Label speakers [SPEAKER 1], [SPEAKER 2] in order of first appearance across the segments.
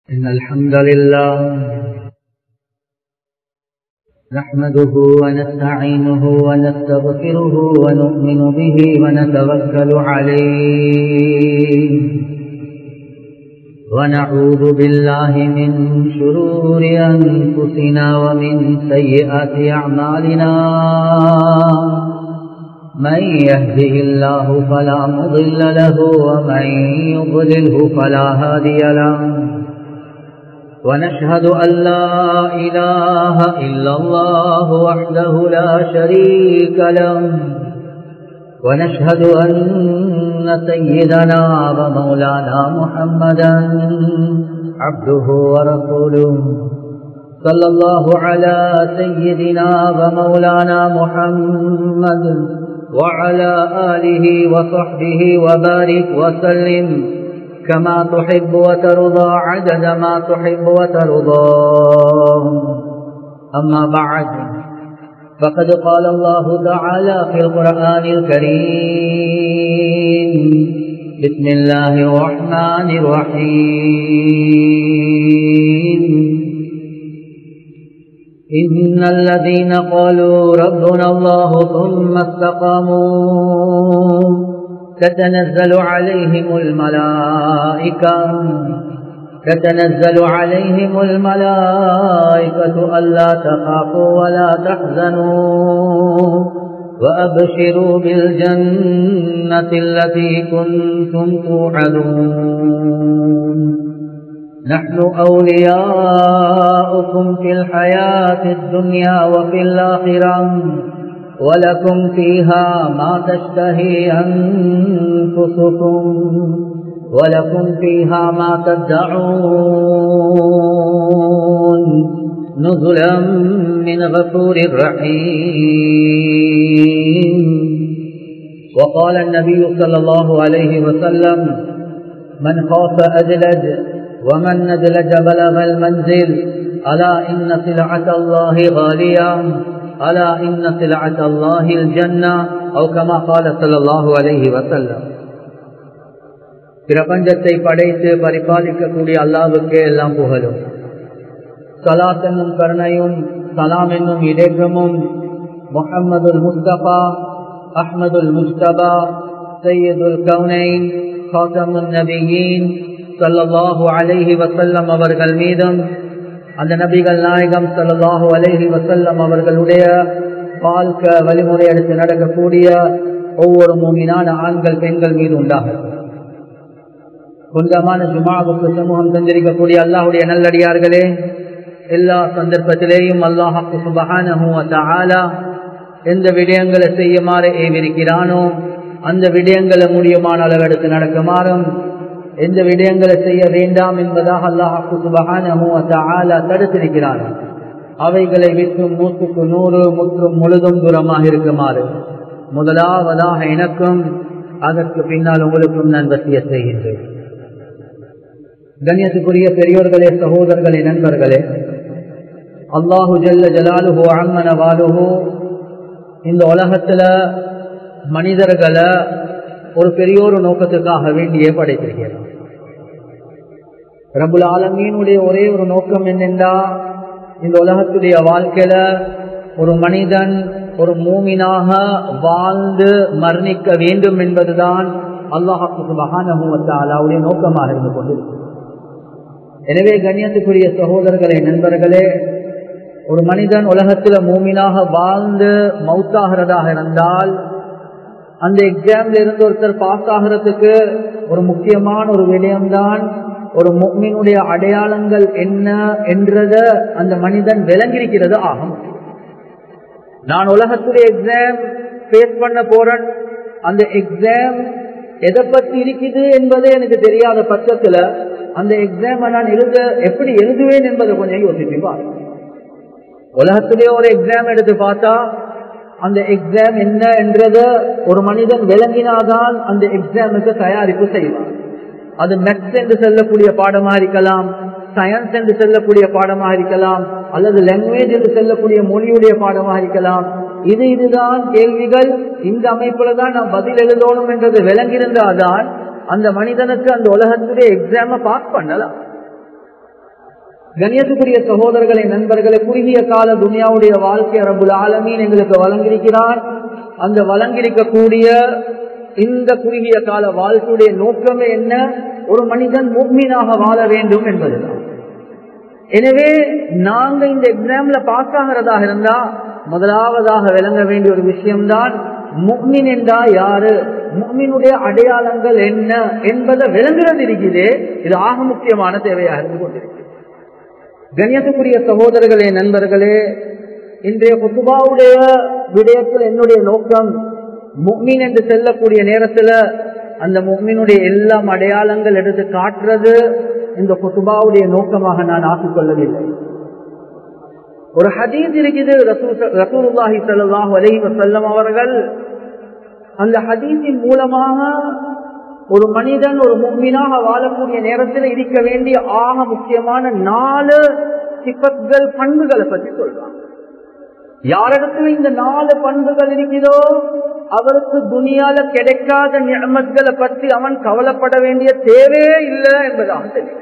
[SPEAKER 1] إن الحمد لله نحمده ونستعينه ونستغفره ونؤمن به ونتوكل عليه ونعوذ بالله من شرور أنفسنا ومن سيئات أعمالنا من يهده الله فلا مضل له ومن يضلله فلا هادي له ونشهد أن لا إله إلا الله وحده لا شريك له ونشهد أن سيدنا ومولانا محمدا عبده ورسوله صلى الله على سيدنا ومولانا محمد وعلى آله وصحبه وبارك وسلم كما تحب وترضى عدد ما تحب وترضى أما بعد فقد قال الله تعالى في القرآن الكريم بسم الله الرحمن الرحيم إن الذين قالوا ربنا الله ثم استقاموا تتنزل عليهم الملائكة تتنزل عليهم الملائكة ألا تخافوا ولا تحزنوا وأبشروا بالجنة التي كنتم توعدون نحن أولياؤكم في الحياة الدنيا وفي الآخرة ولكم فيها ما تشتهي أنفسكم ولكم فيها ما تدعون نزلا من غفور رحيم وقال النبي صلى الله عليه وسلم من خاف أدلج ومن ندلج بلغ المنزل ألا إن سلعة الله غالية ألا إن سلعة الله الجنة أو كما قال صلى الله عليه وسلم பிரபஞ்சத்தை படைத்து பரிபாலிக்கக்கூடிய அல்லாவுக்கே எல்லாம் புகழும் சலாத் என்னும் கருணையும் சலாம் என்னும் இடேற்றமும் முகம்மதுல் முஸ்தபா அஹ்மதுல் முஸ்தபா சையதுல் கவுனைன் காசமுன் நபியின் சல்லாஹு அலைஹி வசல்லம் அவர்கள் மீதும் அந்த நபிகள் நாயகம் சல்லாஹூ அலஹி வசல்லம் அவர்களுடைய வாழ்க்கை வழிமுறை எடுத்து நடக்கக்கூடிய ஒவ்வொரு மூமினான ஆண்கள் பெண்கள் மீது உண்டாகும் புனிதமான ஜுமாவுக்கு சமூகம் செஞ்சிருக்கக்கூடிய அல்லாஹுடைய நல்லடியார்களே எல்லா சந்தர்ப்பத்திலேயும் அல்லாஹாக்கு சுபகான எந்த விடயங்களை செய்யுமாறு ஏவிருக்கிறானோ அந்த விடயங்களை முடியுமான அளவெடுத்து நடக்குமாறும் எந்த விடயங்களை செய்ய வேண்டாம் என்பதாக அல்லாஹாக்கு சுபகான தடுத்திருக்கிறான் அவைகளை விற்றும் நூற்றுக்கு நூறு முற்றும் முழுதும் தூரமாக இருக்குமாறு முதலாவதாக எனக்கும் அதற்கு பின்னால் உங்களுக்கும் நான் வசிய செய்கின்றேன் கண்ணியத்துக்குரிய பெரியோர்களே சகோதரர்களே நண்பர்களே அல்லாஹு ஜல்ல ஜலாலுஹோ அம்மன வாலுஹோ இந்த உலகத்துல மனிதர்களை ஒரு பெரிய ஒரு நோக்கத்துக்காக வேண்டியே படைத்திருக்கிறார் ரபுல் ஆலமீனுடைய ஒரே ஒரு நோக்கம் என்னென்றா இந்த உலகத்துடைய வாழ்க்கையில ஒரு மனிதன் ஒரு மூமினாக வாழ்ந்து மரணிக்க வேண்டும் என்பதுதான் அல்லாஹாக்கு மகானமுவத்தாலாவுடைய நோக்கமாக இருந்து கொண்டிருக்கிறது எனவே கண்ணியத்துக்குரிய சகோதரர்களே நண்பர்களே ஒரு மனிதன் உலகத்தில் மூமினாக வாழ்ந்து மவுத்தாகிறதாக இருந்தால் அந்த எக்ஸாம்ல இருந்து ஒருத்தர் பாஸ் ஆகிறதுக்கு ஒரு முக்கியமான ஒரு விடயம்தான் ஒரு முக்மினுடைய அடையாளங்கள் என்ன என்றத அந்த மனிதன் விளங்கிருக்கிறது ஆகும் நான் உலகத்துடைய எக்ஸாம் ஃபேஸ் பண்ண போறேன் அந்த எக்ஸாம் எதை பத்தி இருக்குது என்பதே எனக்கு தெரியாத பட்சத்துல அந்த எக்ஸாம் நான் எழுத எப்படி எழுதுவேன் என்பதை கொஞ்சம் யோசிச்சு பாருங்க உலகத்திலே ஒரு எக்ஸாம் எடுத்து பார்த்தா அந்த எக்ஸாம் என்ன என்றத ஒரு மனிதன் விளங்கினாதான் அந்த எக்ஸாமுக்கு தயாரிப்பு செய்வார் அது மெட்ஸ் என்று சொல்லக்கூடிய பாடமா இருக்கலாம் சயின்ஸ் என்று சொல்லக்கூடிய பாடமாக இருக்கலாம் அல்லது லாங்குவேஜ் என்று சொல்லக்கூடிய மொழியுடைய பாடமாக இருக்கலாம் இது இதுதான் கேள்விகள் இந்த அமைப்புல தான் நாம் பதில் எழுதணும் என்றது விளங்கியிருந்தாதான் அந்த மனிதனுக்கு அந்த உலகத்துடைய எக்ஸாம பாஸ் பண்ணலாம் கணியத்துக்குரிய சகோதரர்களை நண்பர்களை குறுகிய கால துனியாவுடைய வாழ்க்கை ரபுல் ஆலமீன் எங்களுக்கு வழங்கியிருக்கிறார் அந்த வழங்கியிருக்கக்கூடிய இந்த குறுகிய கால வாழ்க்கையுடைய நோக்கமே என்ன ஒரு மனிதன் முக்மீனாக வாழ வேண்டும் என்பதுதான் எனவே நாங்க இந்த எக்ஸாம்ல பாஸ் ஆகிறதாக இருந்தா முதலாவதாக விளங்க வேண்டிய ஒரு விஷயம்தான் முக்மின் என்றா யாரு முக்மினுடைய அடையாளங்கள் என்ன என்பதை விளங்குறது இருக்குது இது ஆக முக்கியமான தேவையாக இருந்து கொண்டிருக்கு கண்ணியத்துக்குரிய சகோதரர்களே நண்பர்களே இன்றைய குத்துபாவுடைய விடயத்தில் என்னுடைய நோக்கம் முக்மீன் என்று செல்லக்கூடிய நேரத்துல அந்த முக்மீனுடைய எல்லாம் அடையாளங்கள் எடுத்து காட்டுறது இந்த குத்துபாவுடைய நோக்கமாக நான் ஆக்கிக்கொள்ளவில்லை ஒரு ஹதீஸ் இருக்குது ரசூலுல்லாஹி ஸல்லல்லாஹு அலைஹி வஸல்லம் அவர்கள் அந்த ஹதீஸின் மூலமாக ஒரு மனிதன் ஒரு முக்மீனாக வாழக்கூடிய நேரத்தில் இருக்க வேண்டிய ஆக முக்கியமான நாலு சிப்பத்கள் பண்புகளை பற்றி சொல்றாங்க யாரிடத்துல இந்த நாலு பண்புகள் இருக்கிறதோ அவருக்கு துனியால கிடைக்காத நியமத்களை பற்றி அவன் கவலைப்பட வேண்டிய தேவையே இல்லை என்பதாக தெரியும்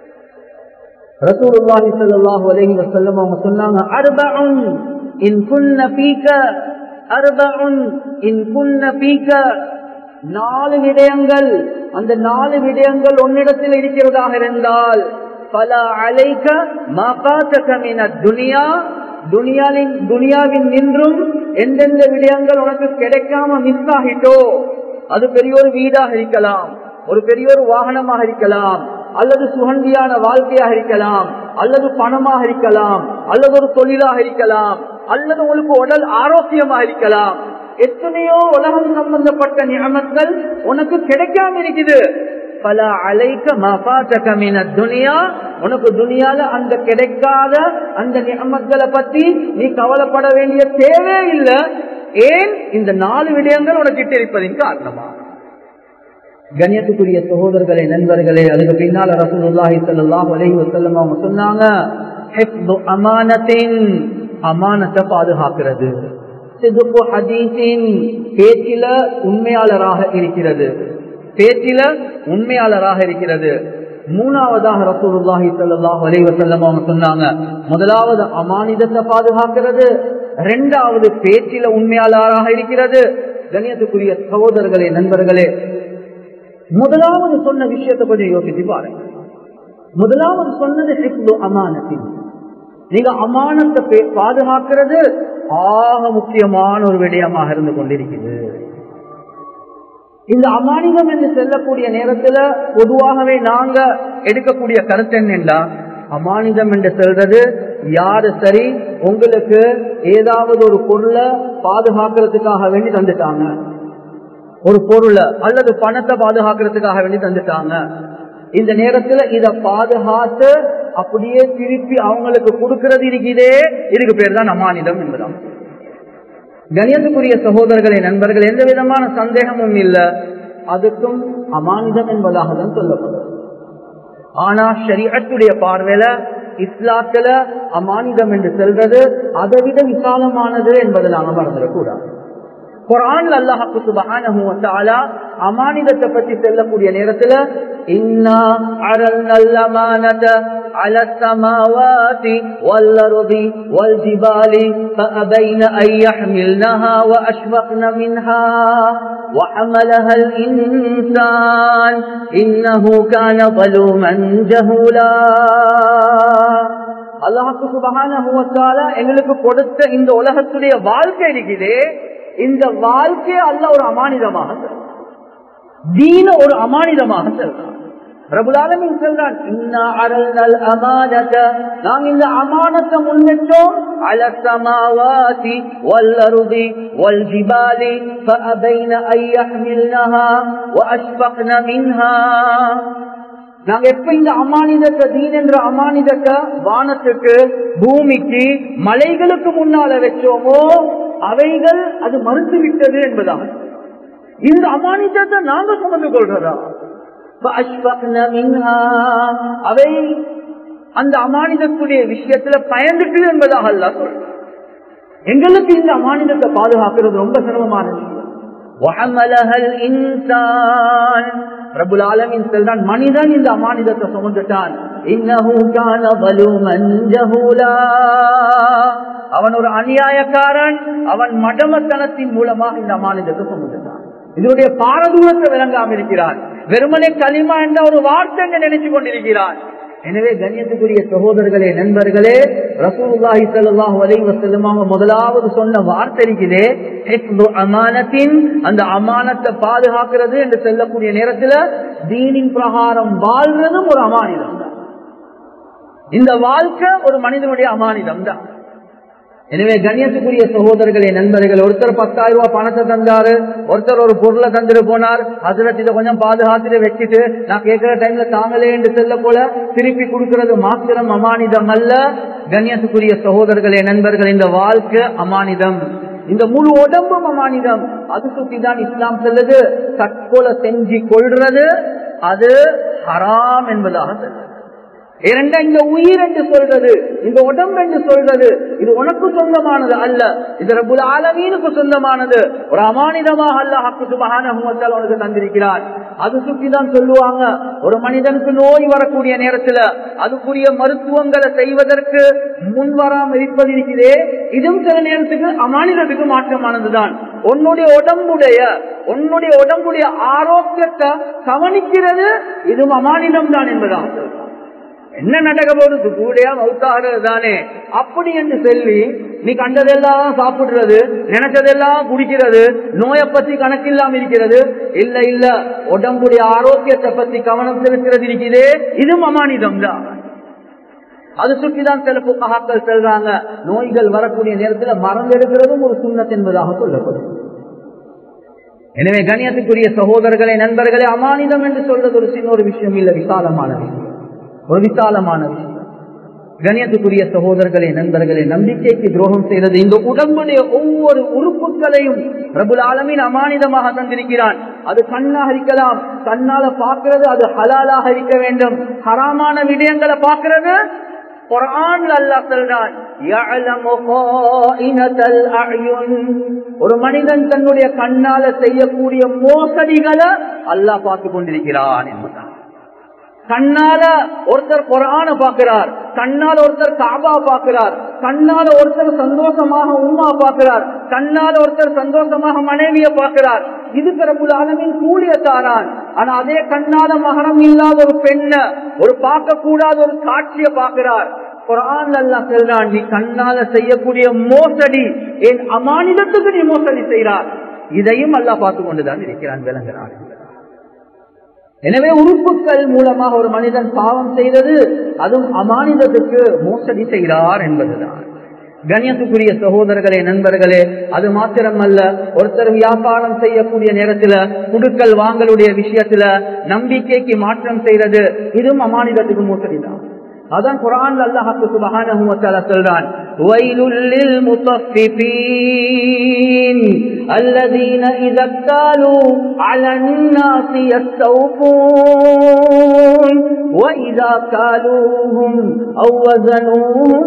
[SPEAKER 1] ரசூலுல்லாஹி ஸல்லல்லாஹு அலைஹி வஸல்லம் அவங்க சொன்னாங்க அர்பஉன் இன் குன்ன ஃபீக அர்பஉன் இன் குன்ன ஃபீக நாலு விடயங்கள் அந்த நாலு விடயங்கள் உன்னிடத்தில் இருக்கிறதாக இருந்தால் பல அலைக்க மகாத்தகமின துனியா துனியாவின் துனியாவின் நின்றும் எந்தெந்த விடயங்கள் உனக்கு கிடைக்காம மிஸ் ஆகிட்டோ அது பெரிய ஒரு வீடாக இருக்கலாம் ஒரு பெரிய ஒரு வாகனமாக இருக்கலாம் அல்லது சுகந்தியான வாழ்க்கையாக இருக்கலாம் அல்லது பணமாக இருக்கலாம் அல்லது ஒரு தொழிலாக இருக்கலாம் அல்லது உங்களுக்கு உடல் ஆரோக்கியமாக இருக்கலாம் எத்தனையோ உலகம் சம்பந்தப்பட்ட நியமங்கள் உனக்கு கிடைக்காம இருக்குது பல அலைக்க மபாத்தகமின துனியா உனக்கு துனியால அந்த கிடைக்காத அந்த நியமங்களை பத்தி நீ கவலைப்பட வேண்டிய தேவை இல்லை ஏன் இந்த நாலு விடயங்கள் உனக்கு இருப்பதின் காரணமா கண்ணியத்துக்குரிய சகோதரர்களே நண்பர்களே அதுக்கு பின்னால ரசூலுல்லாஹி ஸல்லல்லாஹு அலைஹி வஸல்லம் அவங்க சொன்னாங்க ஹிஃப்து அமானத்தின் அமானத்தை பாதுகாக்கிறது சிதுப்பு ஹதீஸின் பேச்சில உண்மையாளராக இருக்கிறது பேச்சில உண்மையாளராக இருக்கிறது மூணாவதாக ரசூலுல்லாஹி ஸல்லல்லாஹு அலைஹி வஸல்லம் அவங்க சொன்னாங்க முதலாவது அமானிதத்தை பாதுகாக்கிறது இரண்டாவது பேச்சில உண்மையாளராக இருக்கிறது கண்ணியத்துக்குரிய சகோதரர்களே நண்பர்களே முதலாவது சொன்ன விஷயத்தை கொஞ்சம் யோசிச்சு பாருங்க முதலாவது சொன்னது ஹிப்து அமானத்தின் நீங்க அமானத்தை பாதுகாக்கிறது ஆக முக்கியமான ஒரு விடயமாக இருந்து கொண்டிருக்கிறது இந்த அமானிதம் என்று செல்லக்கூடிய நேரத்துல பொதுவாகவே நாங்க எடுக்கக்கூடிய கருத்து என்னென்றா அமானிதம் என்று சொல்றது யாரு சரி உங்களுக்கு ஏதாவது ஒரு பொருளை பாதுகாக்கிறதுக்காக வேண்டி தந்துட்டாங்க ஒரு பொருளை அல்லது பணத்தை பாதுகாக்கிறதுக்காக வேண்டி தந்துட்டாங்க இந்த நேரத்துல இத பாதுகாத்து அப்படியே திருப்பி அவங்களுக்கு கொடுக்கிறது இருக்குதே இதுக்கு பேர் தான் அமானிதம் என்பதாம் கணியத்துக்குரிய சகோதரர்களே நண்பர்கள் எந்த விதமான சந்தேகமும் இல்லை அதுக்கும் அமானிதம் என்பதாக தான் சொல்லப்படும் ஆனா ஷரியத்துடைய பார்வையில இஸ்லாத்துல அமானிதம் என்று சொல்றது அதை விட விசாலமானது என்பதை நாம மறந்துடக்கூடாது குரான் அல்லாஹு சுபஹானஹு வ தஆலா அமானிதத்தை பற்றி சொல்லக்கூடிய நேரத்துல இன்னா அரல்னல் அமானத على السماوات والأرض والجبال فأبين أن يحملنها وأشفقن منها وحملها الإنسان إنه كان ظلوما جهولا அல்லாஹு சுபஹான எங்களுக்கு கொடுத்த இந்த உலகத்துடைய வாழ்க்கை இருக்குதே இந்த வாழ்க்கையை அல்ல ஒரு அமானிதமாக தீன ஒரு அமானிதமாக செல்றான் பிரபுலாலமின் சொல்றான் நாங்க இந்த அமானத்தை முன்னிட்டோம் على السماوات والأرض والجبال فأبين أن يحملنها وأشفقن منها நாங்க எப்ப இந்த அமானிதத்தை தீன் என்ற அமானிதத்தை வானத்துக்கு பூமிக்கு மலைகளுக்கு முன்னால வச்சோமோ அவைகள் அது மறுத்து விட்டது என்பதாக இந்த அமானிதத்தை நாங்க சுமந்து கொள்றதா அவை அந்த அமானிதத்துடைய விஷயத்துல பயந்துட்டு என்பதாக அல்ல சொல்ற எங்களுக்கு இந்த அமானிதத்தை பாதுகாக்கிறது ரொம்ப சிரமமான விஷயம் பிரபுல் ஆலமின் செல்றான் மனிதன் இந்த அமானிதத்தை சுமந்துட்டான் அவன் ஒரு அநியாயக்காரன் அவன் மடமத்தனத்தின் மூலமாக இந்த அமானிதத்தை சுமந்துட்டான் இதனுடைய பாரதூரத்தை விளங்காம இருக்கிறான் வெறுமனே களிமா என்ற ஒரு வார்த்தை நினைச்சு கொண்டிருக்கிறான் எனவே கண்ணியத்துக்குரிய சகோதரர்களே நண்பர்களே ரசூலுல்லாஹி ஸல்லல்லாஹு அலைஹி வஸல்லம் முதலாவது சொன்ன வார்த்தை இருக்குதே அமானத்தின் அந்த அமானத்தை பாதுகாக்கிறது என்று சொல்லக்கூடிய நேரத்தில் தீனின் பிரகாரம் வாழ்றதும் ஒரு அமானிதம் தான் இந்த வாழ்க்கை ஒரு மனிதனுடைய அமானிதம் தான் எனவே கண்ணியத்துக்குரிய சகோதரர்களே நண்பர்கள் ஒருத்தர் பத்தாயிரம் ரூபாய் பணத்தை தந்தாரு ஒருத்தர் ஒரு பொருளை தந்துட்டு போனார் அதுல இதை கொஞ்சம் பாதுகாத்துட்டு வச்சுட்டு நான் கேட்கிற டைம்ல தாங்களே என்று செல்ல போல திருப்பி கொடுக்கிறது மாத்திரம் அமானிதம் அல்ல கண்ணியத்துக்குரிய சகோதரர்களே நண்பர்கள் இந்த வாழ்க்கை அமானிதம் இந்த முழு உடம்பும் அமானிதம் அது சுத்தி தான் இஸ்லாம் செல்லுது தற்கொலை செஞ்சு கொள்றது அது ஹராம் என்பதாக செல்லுது இரண்டா இந்த உயிர் என்று சொல்றது இந்த உடம்பு என்று சொல்றது இது உனக்கு சொந்தமானது அல்ல இது ரபுல் ஆலமீனுக்கு சொந்தமானது ஒரு அமானிதமாக அல்லாஹு சுபஹான உனக்கு தந்திருக்கிறார் அது சுற்றி தான் சொல்லுவாங்க ஒரு மனிதனுக்கு நோய் வரக்கூடிய நேரத்துல அதுக்குரிய மருத்துவங்களை செய்வதற்கு முன் வராமல் இருப்பது இருக்கிறதே இதுவும் சில நேரத்துக்கு அமானிதத்துக்கு மாற்றமானதுதான் உன்னுடைய உடம்புடைய உன்னுடைய உடம்புடைய ஆரோக்கியத்தை கவனிக்கிறது இதுவும் அமானிதம் தான் என்பதாக சொல்றாங்க என்ன நடக்க போறது கூடையா மவுத்தாகிறது தானே அப்படி என்று சொல்லி நீ கண்டதெல்லாம் சாப்பிடுறது நினைச்சதெல்லாம் குடிக்கிறது நோயை பத்தி கணக்கில்லாம இருக்கிறது இல்ல இல்ல உடம்புடைய ஆரோக்கியத்தை பத்தி கவனம் செலுத்துறது இருக்கிறதே இதுவும் அமானிதம் தான் அது சுற்றிதான் சில புத்தகங்கள் செல்றாங்க நோய்கள் வரக்கூடிய நேரத்தில் மறந்தெடுக்கிறதும் ஒரு சுண்ணத் என்பதாக சொல்லப்படும் எனவே கணியத்துக்குரிய சகோதரர்களே நண்பர்களே அமானிதம் என்று சொல்றது ஒரு சின்ன ஒரு விஷயம் இல்ல விசாலமான விஷயம் ஒரு விசாலமான விஷயம் கணியத்துக்குரிய சகோதரர்களே நண்பர்களே நம்பிக்கைக்கு துரோகம் செய்தது இந்த உடம்புடைய ஒவ்வொரு உறுப்புகளையும் பிரபுல் ஆலமின் அமானிதமாக தந்திருக்கிறான் அது கண்ணாக இருக்கலாம் கண்ணால பார்க்கிறது அது ஹலாலாக இருக்க வேண்டும் ஹராமான விடயங்களை பார்க்கிறது ஒரு மனிதன் தன்னுடைய கண்ணால செய்யக்கூடிய மோசடிகளை அல்லாஹ் பார்த்து கொண்டிருக்கிறான் என்பதான் கண்ணால ஒருத்தர் குரான பாக்குறார் கண்ணால ஒருத்தர் காபா பாக்குறார் கண்ணால ஒருத்தர் சந்தோஷமாக உமா பாக்குறார் கண்ணால ஒருத்தர் சந்தோஷமாக மனைவிய பாக்குறார் இது பிரபுல் ஆலமின் கூலிய தாரான் ஆனா அதே கண்ணால மகரம் இல்லாத ஒரு பெண்ண ஒரு பார்க்க கூடாத ஒரு காட்சிய பாக்குறார் குரான் அல்லா செல்றான் நீ கண்ணால செய்யக்கூடிய மோசடி என் அமானிதத்துக்கு நீ மோசடி செய்கிறார் இதையும் அல்லா பார்த்து கொண்டுதான் இருக்கிறான் விளங்குகிறான் எனவே உறுப்புகள் மூலமாக ஒரு மனிதன் பாவம் செய்தது அதுவும் அமானிதத்துக்கு மோசடி செய்கிறார் என்பதுதான் கண்ணியத்துக்குரிய சகோதரர்களே நண்பர்களே அது மாத்திரமல்ல ஒருத்தர் வியாபாரம் செய்யக்கூடிய நேரத்துல குடுக்கல் வாங்கலுடைய விஷயத்துல நம்பிக்கைக்கு மாற்றம் செய்யறது இதுவும் அமானிதத்துக்கு மோசடி தான் அதான் குரான் அல்லாஹு சுபஹானஹு வ தஆலா சொல்றான் வயலுல் லில் முத்தஃபிஃபீன் الذين اذا اكتالوا على الناس يستوفون واذا كالوهم او وزنوهم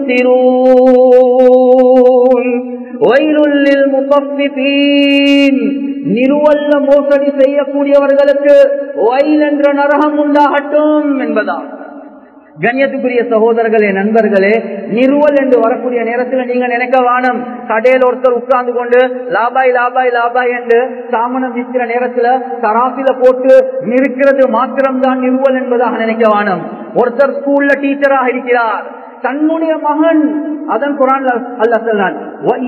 [SPEAKER 1] يخسرون ويل للمطففين நிறுவல்ல மோசடி செய்யக்கூடியவர்களுக்கு வயல் என்ற நரகம் உண்டாகட்டும் என்பதான் கண்ணியத்துக்குரிய சகோதரர்களே நண்பர்களே நிறுவல் என்று வரக்கூடிய நேரத்தில் நீங்க நினைக்க வானம் கடையில் ஒருத்தர் உட்கார்ந்து கொண்டு லாபாய் லாபாய் லாபாய் என்று சாமனம் விற்கிற நேரத்துல தராசில போட்டு நிற்கிறது மாத்திரம்தான் நிறுவல் என்பதாக நினைக்க வானம் ஒருத்தர் ஸ்கூல்ல டீச்சராக இருக்கிறார் தன்னுடைய மகன் அதன் குரான் அல்ல சொல்றான்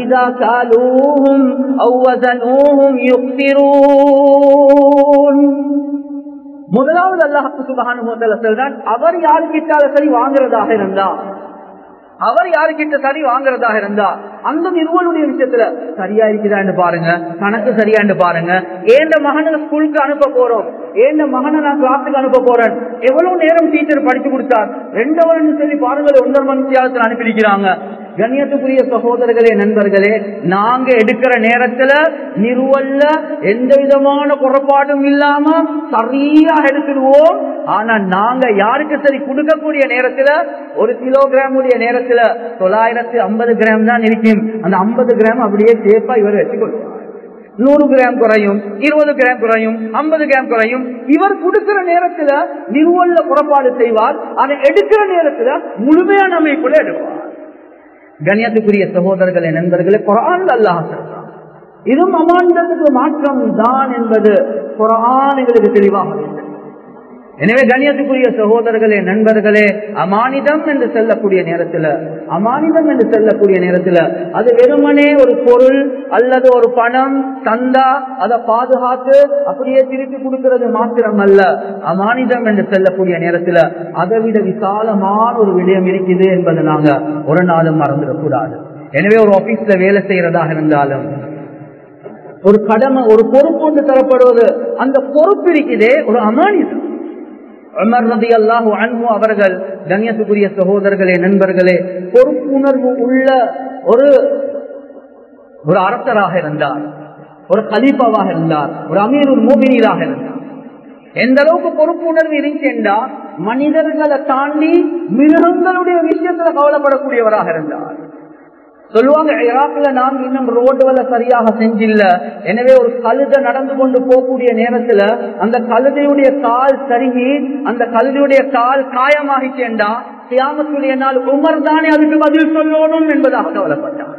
[SPEAKER 1] முதலாவது அல்லாஹு சுபகான சொல்றான் அவர் யாருக்கிட்டால சரி வாங்குறதாக இருந்தா அவர் யாருக்கிட்ட சரி வாங்குறதாக இருந்தா அந்த நிறுவனுடைய விஷயத்துல சரியா இருக்குதான்னு பாருங்க கணக்கு சரியான்னு பாருங்க ஏண்ட மகனை ஸ்கூலுக்கு அனுப்ப போறோம் ஏண்ட மகனை நான் கிளாஸுக்கு அனுப்ப போறேன் எவ்வளவு நேரம் டீச்சர் படிச்சு கொடுத்தார் ரெண்டு வருடம் சொல்லி பாருங்கள் ஒன்றரை மணி நேரத்தில் அனுப்பியிருக்கிறாங்க கண்ணியத்துக்குரிய சகோதரர்களே நண்பர்களே நாங்க எடுக்கிற நேரத்துல நிறுவல்ல எந்த விதமான குறைபாடும் இல்லாம சரியா எடுத்துடுவோம் ஆனா நாங்க யாருக்கு சரி கொடுக்கக்கூடிய நேரத்துல ஒரு கிலோகிராம் உடைய நேரத்துல தொள்ளாயிரத்தி ஐம்பது கிராம் தான் இருக்கும் அந்த ஐம்பது கிராம் அப்படியே சேஃபா இவர் வச்சுக்கொள்வார் நூறு கிராம் குறையும் இருபது கிராம் குறையும் ஐம்பது கிராம் குறையும் இவர் கொடுக்கிற நேரத்துல நிறுவல்ல புறப்பாடு செய்வார் அதை எடுக்கிற நேரத்துல முழுமையான அமைப்புல எடுப்பார் கண்ணியத்துக்குரிய சகோதரர்களே நண்பர்களே குரான் அல்லாஹ் சொல்றான் இதுவும் அமாண்டத்துக்கு மாற்றம் தான் என்பது குரான் எங்களுக்கு தெளிவாக வேண்டும் எனவே கண்ணியத்துக்குரிய சகோதரர்களே நண்பர்களே அமானிதம் என்று செல்லக்கூடிய நேரத்துல அமானிதம் என்று செல்லக்கூடிய நேரத்துல அது வெறுமனே ஒரு பொருள் அல்லது ஒரு பணம் தந்தா அதை பாதுகாத்து அப்படியே திருப்பி கொடுக்கிறது மாத்திரம் அல்ல அமானிதம் என்று செல்லக்கூடிய நேரத்துல அதை விட விசாலமான ஒரு விடயம் இருக்குது என்பதை நாங்க ஒரு நாளும் மறந்துடக்கூடாது எனவே ஒரு ஆபீஸ்ல வேலை செய்யறதாக இருந்தாலும் ஒரு கடமை ஒரு பொறுப்பு ஒன்று தரப்படுவது அந்த பொறுப்பு இருக்குதே ஒரு அமானிதம் உமர் ரதி அல்லாஹு அன்பு அவர்கள் கண்ணியத்துக்குரிய சகோதரர்களே நண்பர்களே பொறுப்புணர்வு உள்ள ஒரு ஒரு அரசராக இருந்தார் ஒரு கலீஃபாவாக இருந்தார் ஒரு அமீருல் மோபினியராக இருந்தார் எந்த அளவுக்கு பொறுப்புணர்வு இருந்துச்சா மனிதர்களை தாண்டி மிருகங்களுடைய விஷயத்துல கவலைப்படக்கூடியவராக இருந்தார் சொல்லுவாங்க ஈராக்ல நாங்க இன்னும் ரோடுகளை சரியாக செஞ்சில்ல எனவே ஒரு கழுதை நடந்து கொண்டு போகக்கூடிய நேரத்துல அந்த கழுதையுடைய கால் சருகி அந்த கழுதையுடைய கால் காயமாகிச்சேண்டா சியாமத்துடைய நாள் உமர் தானே அதுக்கு பதில் சொல்லணும் என்பதாக கவலைப்பட்டார்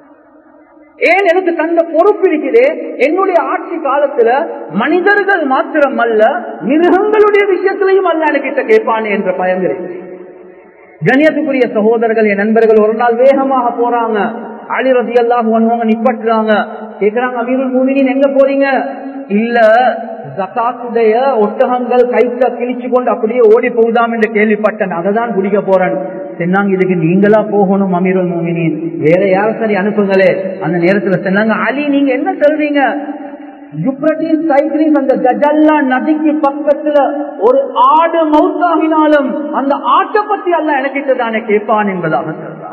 [SPEAKER 1] ஏன் எனக்கு தந்த பொறுப்பு இருக்கிறே என்னுடைய ஆட்சி காலத்துல மனிதர்கள் மாத்திரம் அல்ல மிருகங்களுடைய விஷயத்திலையும் அல்ல கிட்ட கேட்பானே என்ற பயம் இருக்கு கணியத்துக்குரிய சகோதரர்கள் என் நண்பர்கள் ஒரு நாள் வேகமாக போறாங்க அலி ரதி அல்லாஹ் வந்தவங்க நிப்பட்டுறாங்க கேக்குறாங்க அமீருல் மூமினின் எங்க போறீங்க இல்ல ஜக்காத்துடைய ஒட்டகங்கள் கைத்த கிழிச்சு கொண்டு அப்படியே ஓடி போகுதாம் என்று கேள்விப்பட்டேன் அதை தான் குடிக்க போறேன் சொன்னாங்க இதுக்கு நீங்களா போகணும் அமீருல் மூமினின் வேற யாரும் சரி அனுப்புங்களே அந்த நேரத்துல சொன்னாங்க அலி நீங்க என்ன சொல்றீங்க யுப்ரட்டின் சைக்ரீஸ் அந்த கஜல்லா நதிக்கு பக்கத்துல ஒரு ஆடு மவுத்தாகினாலும் அந்த ஆட்டை பத்தி அல்ல எனக்கிட்ட தானே கேட்பான் என்பதாக சொல்றான்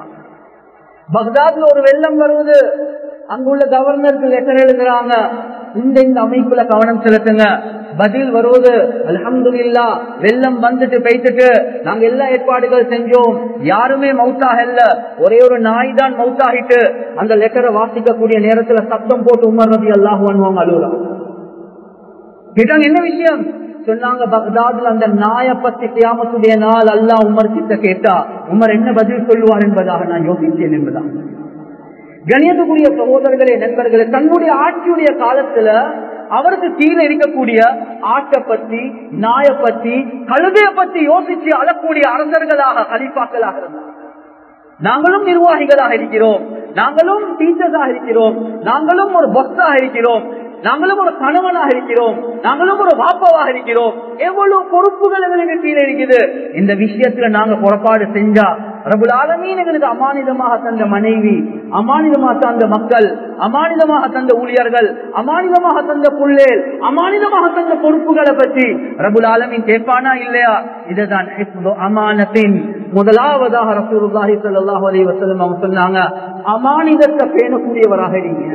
[SPEAKER 1] பக்தாத்ல ஒரு வெள்ளம் வருவது அங்குள்ள கவர்னருக்கு லெட்டர் எழுதுறாங்க இந்த இந்த அமைப்புல கவனம் செலுத்துங்க பதில் வருவது அலமதுல்லா வெள்ளம் வந்துட்டு பெய்த்துட்டு நாங்க எல்லா ஏற்பாடுகள் செஞ்சோம் யாருமே மவுத்தாக இல்ல ஒரே ஒரு நாய் தான் மவுத்தாகிட்டு அந்த லெட்டரை வாசிக்கக்கூடிய நேரத்துல சத்தம் போட்டு உமர் ரதி அல்லாஹ் பண்ணுவாங்க அழுகுறாங்க கேட்டாங்க என்ன விஷயம் சொன்னாங்க பக்தாதுல அந்த நாய பத்தி கியாமத்துடைய நாள் அல்லாஹ் உமர் கிட்ட கேட்டா உமர் என்ன பதில் சொல்லுவார் என்பதாக நான் யோசித்தேன் என்பதாக கணியத்துக்குரிய சகோதரர்களே நண்பர்களே தன்னுடைய ஆட்சியுடைய காலத்துல அவருக்கு கீழே இருக்கக்கூடிய ஆட்டை பத்தி நாய பத்தி கழுதைய பத்தி யோசிச்சு அழக்கூடிய அரசர்களாக கலிப்பாக்களாக இருந்தார் நாங்களும் நிர்வாகிகளாக இருக்கிறோம் நாங்களும் டீச்சர்ஸாக இருக்கிறோம் நாங்களும் ஒரு பஸ்ஸாக இருக்கிறோம் நாங்களும் ஒரு கணவனாக இருக்கிறோம் நாங்களும் ஒரு வாப்பாவாக இருக்கிறோம் எவ்வளவு பொறுப்புகள் எங்களுக்கு கீழே இருக்குது இந்த விஷயத்துல நாங்க புறப்பாடு செஞ்சா ரபுல் ஆலமீன் எங்களுக்கு அமானிதமாக தந்த மனைவி அமானிதமாக தந்த மக்கள் அமானிதமாக தந்த ஊழியர்கள் அமானிதமாக தந்த புள்ளேல் அமானிதமாக தந்த பொறுப்புகளை பற்றி ரபுல் ஆலமீன் கேட்பானா இல்லையா இதுதான் அமானத்தின் முதலாவதாக ரசூலுல்லாஹி ஸல்லல்லாஹு அலைஹி வஸல்லம் அவங்க சொன்னாங்க அமானிதத்தை பேணக்கூடியவராக இருங்க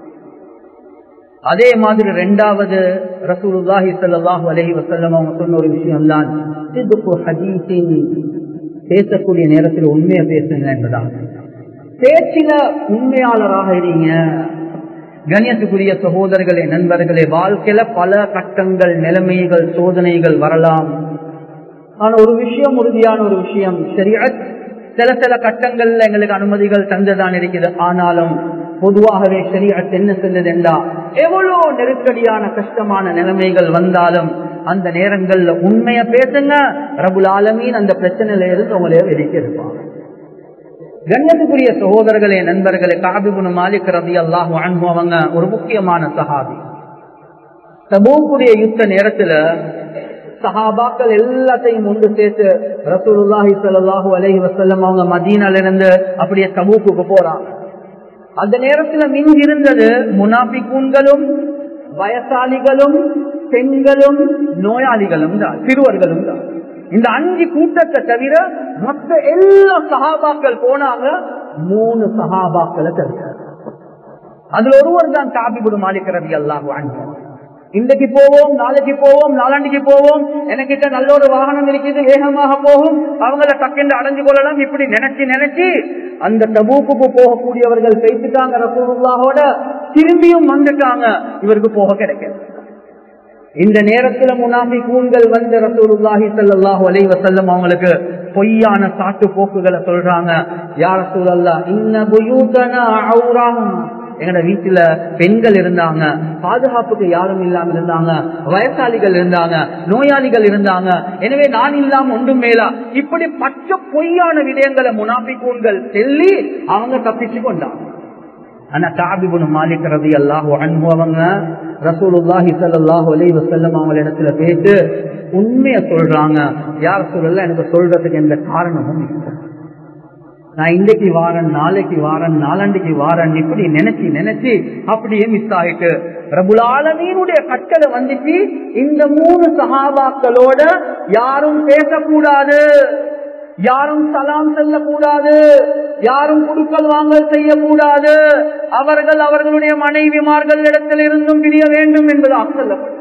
[SPEAKER 1] அதே மாதிரி ரெண்டாவது ரசூலுல்லாஹி ஸல்லல்லாஹு அலைஹி வஸல்லம் அவங்க சொன்ன ஒரு விஷயம் தான் சிதுக்கு ஹதீஸின் பேசக்கூடிய நேரத்தில் உண்மையை பேசுங்க என்பதான் பேச்சில உண்மையாளராக இருங்க கண்ணியத்துக்குரிய சகோதரர்களே நண்பர்களே வாழ்க்கையில பல கட்டங்கள் நிலைமைகள் சோதனைகள் வரலாம் ஆனா ஒரு விஷயம் உறுதியான ஒரு விஷயம் சரியா சில சில கட்டங்கள்ல எங்களுக்கு அனுமதிகள் தந்துதான் இருக்குது ஆனாலும் பொதுவாகவே சரியத் என்ன செஞ்சது என்றா எவ்வளவு நெருக்கடியான கஷ்டமான நிலைமைகள் வந்தாலும் அந்த நேரங்கள்ல உண்மைய பேசுங்க ரபுல் ஆலமீன் அந்த பிரச்சனையில இருந்து உங்களைய வெளிக்க இருப்பாங்க கண்ணியத்துக்குரிய சகோதரர்களே நண்பர்களே காபிபுன் மாலிக் ரபி அல்லாஹ் அவங்க ஒரு முக்கியமான சஹாபி தபூக்குடைய யுத்த நேரத்துல சஹாபாக்கள் எல்லாத்தையும் ஒன்று சேர்த்து ரசூலுல்லாஹி ஸல்லல்லாஹு அலைஹி வஸல்லம் அவங்க மதீனால இருந்து அப்படியே தபூக்குக்கு போறாங்க அந்த நேரத்துல மிஞ்சி இருந்தது முனாபிக்கூன்களும் வயசாளிகளும் பெண்களும் நோயாளிகளும் தான் சிறுவர்களும் தான் இந்த அஞ்சு கூட்டத்தை தவிர மொத்த எல்லா சகாபாக்கள் போனாங்க மூணு சகாபாக்களை தவிர அதுல ஒருவர் தான் காபிபுடு மாலிக்கிறது எல்லாம் வாழ்ந்தோம் இன்றைக்கு போவோம் நாளைக்கு போவோம் நாளாண்டிக்கு போவோம் எனக்கிட்ட நல்ல ஒரு வாகனம் இருக்குது வேகமாக போகும் அவங்கள டக்கென்று அடைஞ்சு கொள்ளலாம் இப்படி நினைச்சு நினைச்சு அந்த தபூக்குக்கு போகக்கூடியவர்கள் பேசிட்டாங்க ரசூலுல்லாஹோட திரும்பியும் வந்துட்டாங்க இவருக்கு போக கிடைக்காது இந்த நேரத்துல முனாஃபி கூண்கள் வந்து ரசூலுல்லாஹி ஸல்லல்லாஹு அலைஹி வஸல்லம் அவங்களுக்கு பொய்யான சாட்டு போக்குகளை சொல்றாங்க யா ரசூலல்லாஹ் இன்ன புயூதனா ஔரம் எங்கட வீட்டுல பெண்கள் இருந்தாங்க பாதுகாப்புக்கு யாரும் இல்லாம இருந்தாங்க வயசாளிகள் இருந்தாங்க நோயாளிகள் இருந்தாங்க எனவே நான் இல்லாம ஒன்றும் மேலா இப்படி பச்சை பொய்யான விடயங்களை முனாபிக்கூன்கள் சொல்லி அவங்க தப்பிச்சு கொண்டாங்க ஆனா காபிபுன் மாலிக் ரதி அல்லாஹு அன்பு அவங்க ரசூலுல்லாஹி ஸல்லல்லாஹு அலைஹி வஸல்லம் அவங்க இடத்துல பேசி உண்மைய சொல்றாங்க யார் சொல்லல எனக்கு சொல்றதுக்கு எந்த காரணமும் இல்லை நான் இன்றைக்கு வாரன் நாளைக்கு வாரன் நாளண்டைக்கு வாரன் இப்படி நினைச்சு நினைச்சு அப்படியே மிஸ் ஆயிட்டு பிரபுல் ஆலமீனுடைய கட்டளை வந்துச்சு இந்த மூணு சகாபாக்களோட யாரும் பேசக்கூடாது யாரும் சலாம் செல்லக்கூடாது யாரும் குடுக்கல் வாங்கல் செய்யக்கூடாது அவர்கள் அவர்களுடைய மனைவிமார்கள் இடத்தில் இருந்தும் பிரிய வேண்டும் என்பதாக சொல்லப்படும்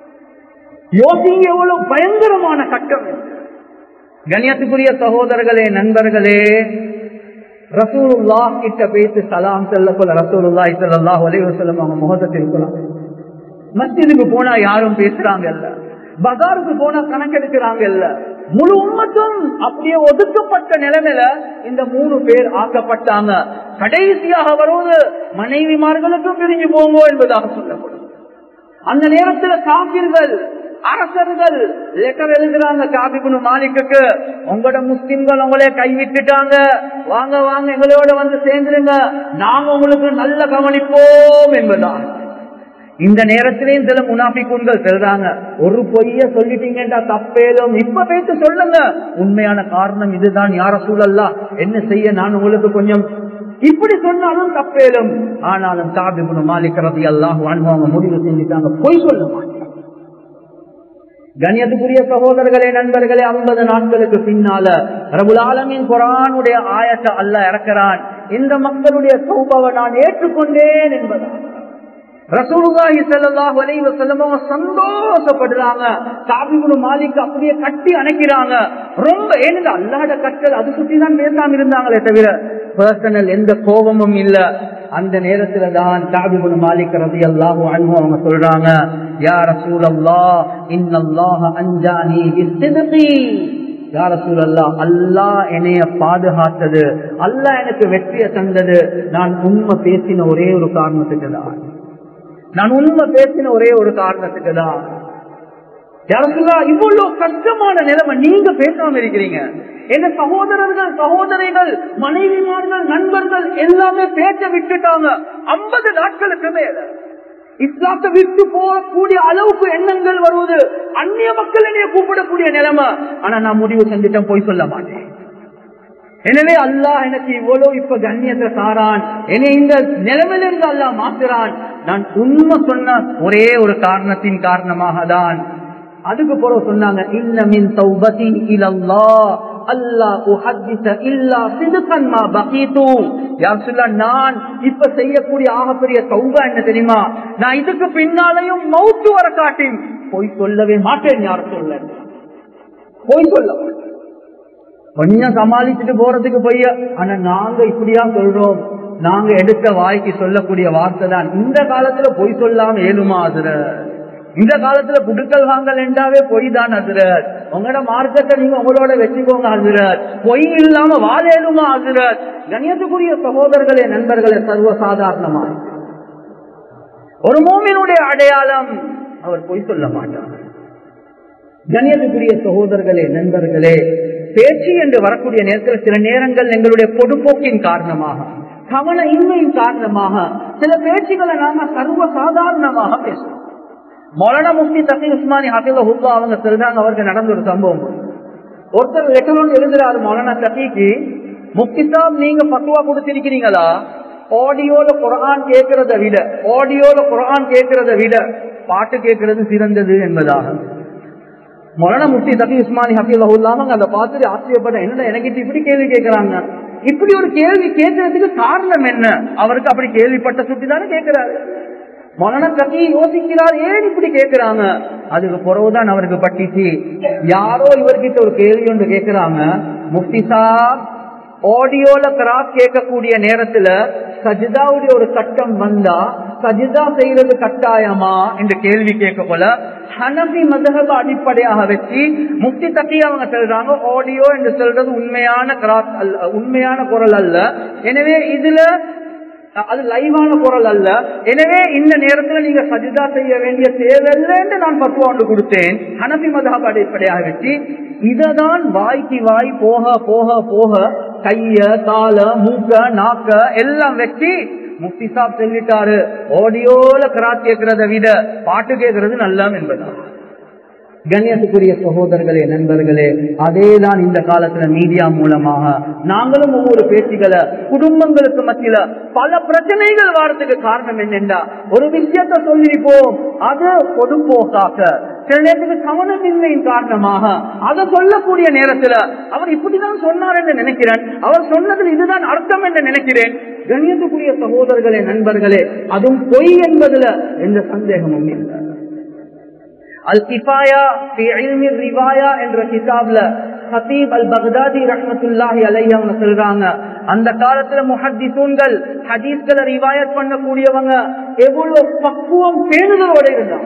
[SPEAKER 1] யோசிங்க எவ்வளவு பயங்கரமான கட்டம் இது. கண்ணியத்துக்குரிய சகோதரர்களே நண்பர்களே ரசூலுல்லா கிட்ட பேசி சலாம் செல்ல போல ரசூலுல்லா ஸல்லல்லாஹு அலைஹி வஸல்லம் அவங்க முகத்தை இருக்கலாம் மஸ்ஜிதுக்கு போனா யாரும் பேசுறாங்க இல்ல பஜாருக்கு போனா கணக்கெடுக்கிறாங்க இல்ல முழு உம்மத்தும் அப்படியே ஒதுக்கப்பட்ட நிலைமையில இந்த மூணு பேர் ஆக்கப்பட்டாங்க கடைசியாக வருவது மனைவிமார்களுக்கும் பிரிஞ்சு போங்க என்பதாக சொல்லப்படும் அந்த நேரத்துல காப்பீர்கள் அரசர்கள் லெட்டர் எழுதுறாங்க காபிபுனு மாலிக்கு உங்களோட முஸ்லிம்கள் உங்களே கைவிட்டுட்டாங்க வாங்க வாங்க எங்களோட வந்து சேர்ந்துருங்க நாங்க உங்களுக்கு நல்ல கவனிப்போம் என்பதான் இந்த நேரத்திலேயும் சில முனாபிக்குன்கள் சொல்றாங்க ஒரு பொய்ய சொல்லிட்டீங்கடா தப்பேலும் இப்ப பேச்சு சொல்லுங்க உண்மையான காரணம் இதுதான் யார சூழல்லா என்ன செய்ய நான் உங்களுக்கு கொஞ்சம் இப்படி சொன்னாலும் தப்பேலும் ஆனாலும் காபிபுனு மாலிக்கிறது எல்லாம் அவங்க முடிவு செஞ்சுட்டாங்க பொய் சொல்ல மாட்டேன் கண்ணியத்துக்குரிய சகோதரர்களே நண்பர்களே ஐம்பது நாட்களுக்கு பின்னால ரபுலாலமின் குரானுடைய ஆயத்தை அல்ல இறக்கிறான் இந்த மக்களுடைய சௌபவை நான் ஏற்றுக்கொண்டேன் என்பதான் ரசூலுல்லாஹி ஸல்லல்லாஹு அலைஹி வஸல்லம் சந்தோஷப்படுறாங்க காபிபுல் மாலிக் அப்படியே கட்டி அணைக்கிறாங்க ரொம்ப ஏனென்று அல்லாஹ்ட கட்டல் அது சுத்தி தான் பேசாம இருந்தாங்களே தவிர பர்சனல் எந்த கோபமும் இல்ல அந்த நேரத்துல தான் காபிபுல் மாலிக் ரலியல்லாஹு அன்ஹு அவங்க சொல்றாங்க யா ரசூலல்லாஹ் இன்னல்லாஹ அன்ஜானி பிஸ்ஸித்கி யா ரசூலல்லாஹ் அல்லாஹ் என்னைய பாதுகாத்தது அல்லாஹ் எனக்கு வெற்றியை தந்தது நான் உண்மை பேசின ஒரே ஒரு காரணத்துக்கு தான் நான் உண்மை பேசின ஒரே ஒரு காரணத்துக்கு தான் இவ்வளவு கஷ்டமான நிலைமை நீங்க பேசாம இருக்கிறீங்க என்ன சகோதரர்கள் சகோதரிகள் மனைவிமார்கள் நண்பர்கள் எல்லாமே பேச்ச விட்டுட்டாங்க ஐம்பது நாட்களுக்கு மேல இஸ்லாத்தை விட்டு போகக்கூடிய அளவுக்கு எண்ணங்கள் வருவது அந்நிய மக்கள் என்னைய கூப்பிடக்கூடிய நிலைமை ஆனா நான் முடிவு செஞ்சுட்டேன் போய் சொல்ல மாட்டேன் எனவே அல்லாஹ் எனக்கு இவ்வளவு இப்ப கண்ணியத்தை தாரான் என்னை இந்த நிலைமையிலிருந்து அல்லாஹ் மாத்துறான் நான் உண்மை சொன்ன ஒரே ஒரு காரணத்தின் காரணமாக தான் அதுக்கு பிறகு சொன்னாங்க இன்னமின் தௌபதி இலல்லா அல்லாஹ் உஹத்திஸ இல்லா சிதுகன் மா பகீது யார் சொல்ல நான் இப்ப செய்யக்கூடிய ஆகப்பெரிய தௌபா என்ன தெரியுமா நான் இதுக்கு பின்னாலையும் மௌத்து வர காட்டி போய் சொல்லவே மாட்டேன் யார் சொல்ல போய் சொல்ல மாட்டேன் கொஞ்சம் சமாளிச்சுட்டு போறதுக்கு பொய்ய ஆனா நாங்க இப்படியா சொல்றோம் நாங்க எடுத்த வாய்க்கு சொல்லக்கூடிய வார்த்தை தான் இந்த காலத்துல பொய் சொல்லாம ஏழுமா அதுர இந்த காலத்துல குடுக்கல் வாங்கல் என்றாவே பொய் தான் அதுரர் உங்களோட மார்க்கத்தை நீங்க உங்களோட வச்சுக்கோங்க அதுரர் பொய் இல்லாம வாழேலுமா அதுரர் கணியத்துக்குரிய சகோதரர்களே நண்பர்களே சர்வசாதாரணமா ஒரு மோமினுடைய அடையாளம் அவர் பொய் சொல்ல மாட்டார் கணியத்துக்குரிய சகோதரர்களே நண்பர்களே பேச்சு என்று வரக்கூடிய நேரத்தில் சில நேரங்கள் எங்களுடைய பொதுப்போக்கின் காரணமாக கவன இன்மையின் காரணமாக சில பேச்சுகளை நாம சர்வ சாதாரணமாக பேசுறோம் மொலன முக்தி தசை உஸ்மானி ஹாஃபில ஹுல்லா அவங்க சொல்றாங்க அவருக்கு நடந்த ஒரு சம்பவம் ஒருத்தர் லெட்டர் ஒன்று எழுதுறாரு மொலன தகிக்கு முக்தி சாப் நீங்க பக்குவா கொடுத்திருக்கிறீங்களா ஆடியோல குரான் கேட்கறத விட ஆடியோல குரான் கேட்கறத விட பாட்டு கேட்கறது சிறந்தது என்பதாக மொரண முஃப்தி தபி உஸ்மானி ஹபீல் இல்லாம அதை பார்த்துட்டு ஆச்சரியப்பட்ட என்னடா எனக்கு இப்படி கேள்வி கேட்கிறாங்க இப்படி ஒரு கேள்வி கேட்கறதுக்கு காரணம் என்ன அவருக்கு அப்படி கேள்விப்பட்ட சுட்டி தானே கேட்கிறாரு மொரண கத்தி யோசிக்கிறார் ஏன் இப்படி கேட்கிறாங்க அதுக்கு பிறகுதான் அவருக்கு பட்டிச்சு யாரோ இவர்கிட்ட ஒரு கேள்வி ஒன்று கேட்கிறாங்க முஃப்தி சாப் ஆடியோல கிராஸ் கேட்கக்கூடிய நேரத்துல சஜிதாவுடைய ஒரு கட்டம் வந்தா சஜிதா செய்யறது கட்டாயமா என்ற கேள்வி கேட்க போல ஹனபி மதகப அடிப்படையாக வச்சு முக்தி தட்டி அவங்க சொல்றாங்க ஆடியோ என்று சொல்றது உண்மையான கிராஸ் அல்ல உண்மையான குரல் அல்ல எனவே இதுல அது லைவான குரல் அல்ல எனவே இந்த நேரத்துல நீங்க சஜிதா செய்ய வேண்டிய தேவையில்லை என்று நான் பத்துவா ஒன்று கொடுத்தேன் ஹனபி மதகப அடிப்படையாக வச்சு இததான் வாய்க்கு வாய் போக போக போக கைய கால மூக்க நாக்க எல்லாம் வச்சு முஃப்தி சாப் சொல்லிட்டாரு ஆடியோல கிராத் கேட்கறத விட பாட்டு கேட்கறது நல்லம் என்பதா கண்ணியத்துக்குரிய சகோதரர்களே நண்பர்களே அதேதான் இந்த காலத்துல மீடியா மூலமாக நாங்களும் ஒவ்வொரு பேச்சுகளை குடும்பங்களுக்கு மத்தியில பல பிரச்சனைகள் வாரத்துக்கு காரணம் என்னென்றா ஒரு விஷயத்த சொல்லிப்போம் அது பொதுப்போக்காக்க சில நேரத்துக்கு கவனமின்மையின் காரணமாக அதை சொல்லக்கூடிய நேரத்துல அவர் இப்படிதான் சொன்னார் என்று நினைக்கிறேன் அவர் சொன்னதில் இதுதான் அர்த்தம் என்று நினைக்கிறேன் கண்ணியத்துக்குரிய சகோதரர்களே நண்பர்களே அதுவும் பொய் என்பதுல எந்த சந்தேகமும் இல்லை அல் கிஃபாயா ரிவாயா என்ற கிதாப்ல ஹசீப் அல் பக்தாதி ரஹமத்துல்லாஹி அலைஹி அவங்க சொல்றாங்க அந்த காலத்துல முஹத்திசூன்கள் ஹதீஸ்களை ரிவாயத் பண்ணக்கூடியவங்க எவ்வளவு பக்குவம் பேணுதலோட இருந்தாங்க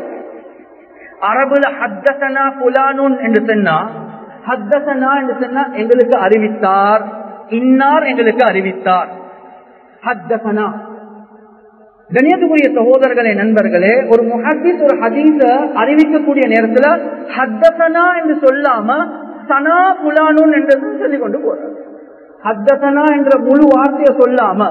[SPEAKER 1] அரபுல ஹத்தசனா புலானுன் என்று சொன்னா ஹத்தசனா என்று சொன்னா எங்களுக்கு அறிவித்தார் இன்னார் எங்களுக்கு அறிவித்தார் ஹத்தசனா கணியத்துக்குரிய சகோதரர்களே நண்பர்களே ஒரு முஹத்திஸ் ஒரு ஹதீஸ அறிவிக்கக்கூடிய நேரத்துல ஹத்தசனா என்று சொல்லாம சனா புலானுன் என்று சொல்லிக் கொண்டு போறார் ஹத்தசனா என்ற முழு வார்த்தையை சொல்லாம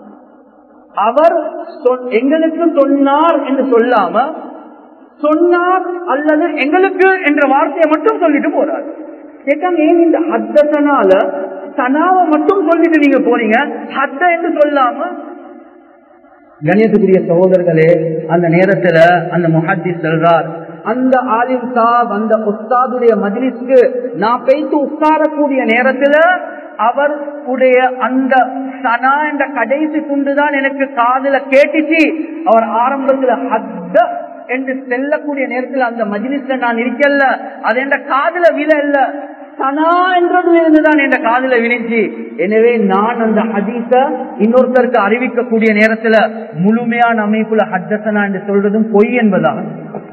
[SPEAKER 1] அவர் எங்களுக்கு சொன்னார் என்று சொல்லாம சொன்னார் அல்லது எங்களுக்கு என்ற வார்த்தையை மட்டும் சொல்லிட்டு போறார் கேட்டாங்க ஏன் இந்த ஹத்தசனால சனாவை மட்டும் சொல்லிட்டு நீங்க போறீங்க ஹத்த என்று சொல்லாம கணியத்துக்குரிய சகோதரர்களே அந்த நேரத்துல அந்த முஹத்தி சொல்றார் அந்த ஆலிம் சாப் அந்த உஸ்தாதுடைய மஜ்லிஸ்க்கு நான் போய்த்து உட்காரக்கூடிய நேரத்துல அவர் உடைய அந்த சனா என்ற கடைசி துண்டுதான் எனக்கு காதுல கேட்டுச்சு அவர் ஆரம்பத்துல ஹத்த என்று செல்லக்கூடிய நேரத்தில் அந்த மஜ்லிஸ்ல நான் இருக்கல அது என்ற காதுல விழ இல்ல சனா என்றதுல இருந்துதான் என்ற காதுல விழிச்சு எனவே நான் அந்த ஹதீஸ இன்னொருத்தருக்கு அறிவிக்கக்கூடிய நேரத்துல முழுமையான அமைப்புல ஹத்தசனா என்று சொல்றதும் பொய் என்பதாக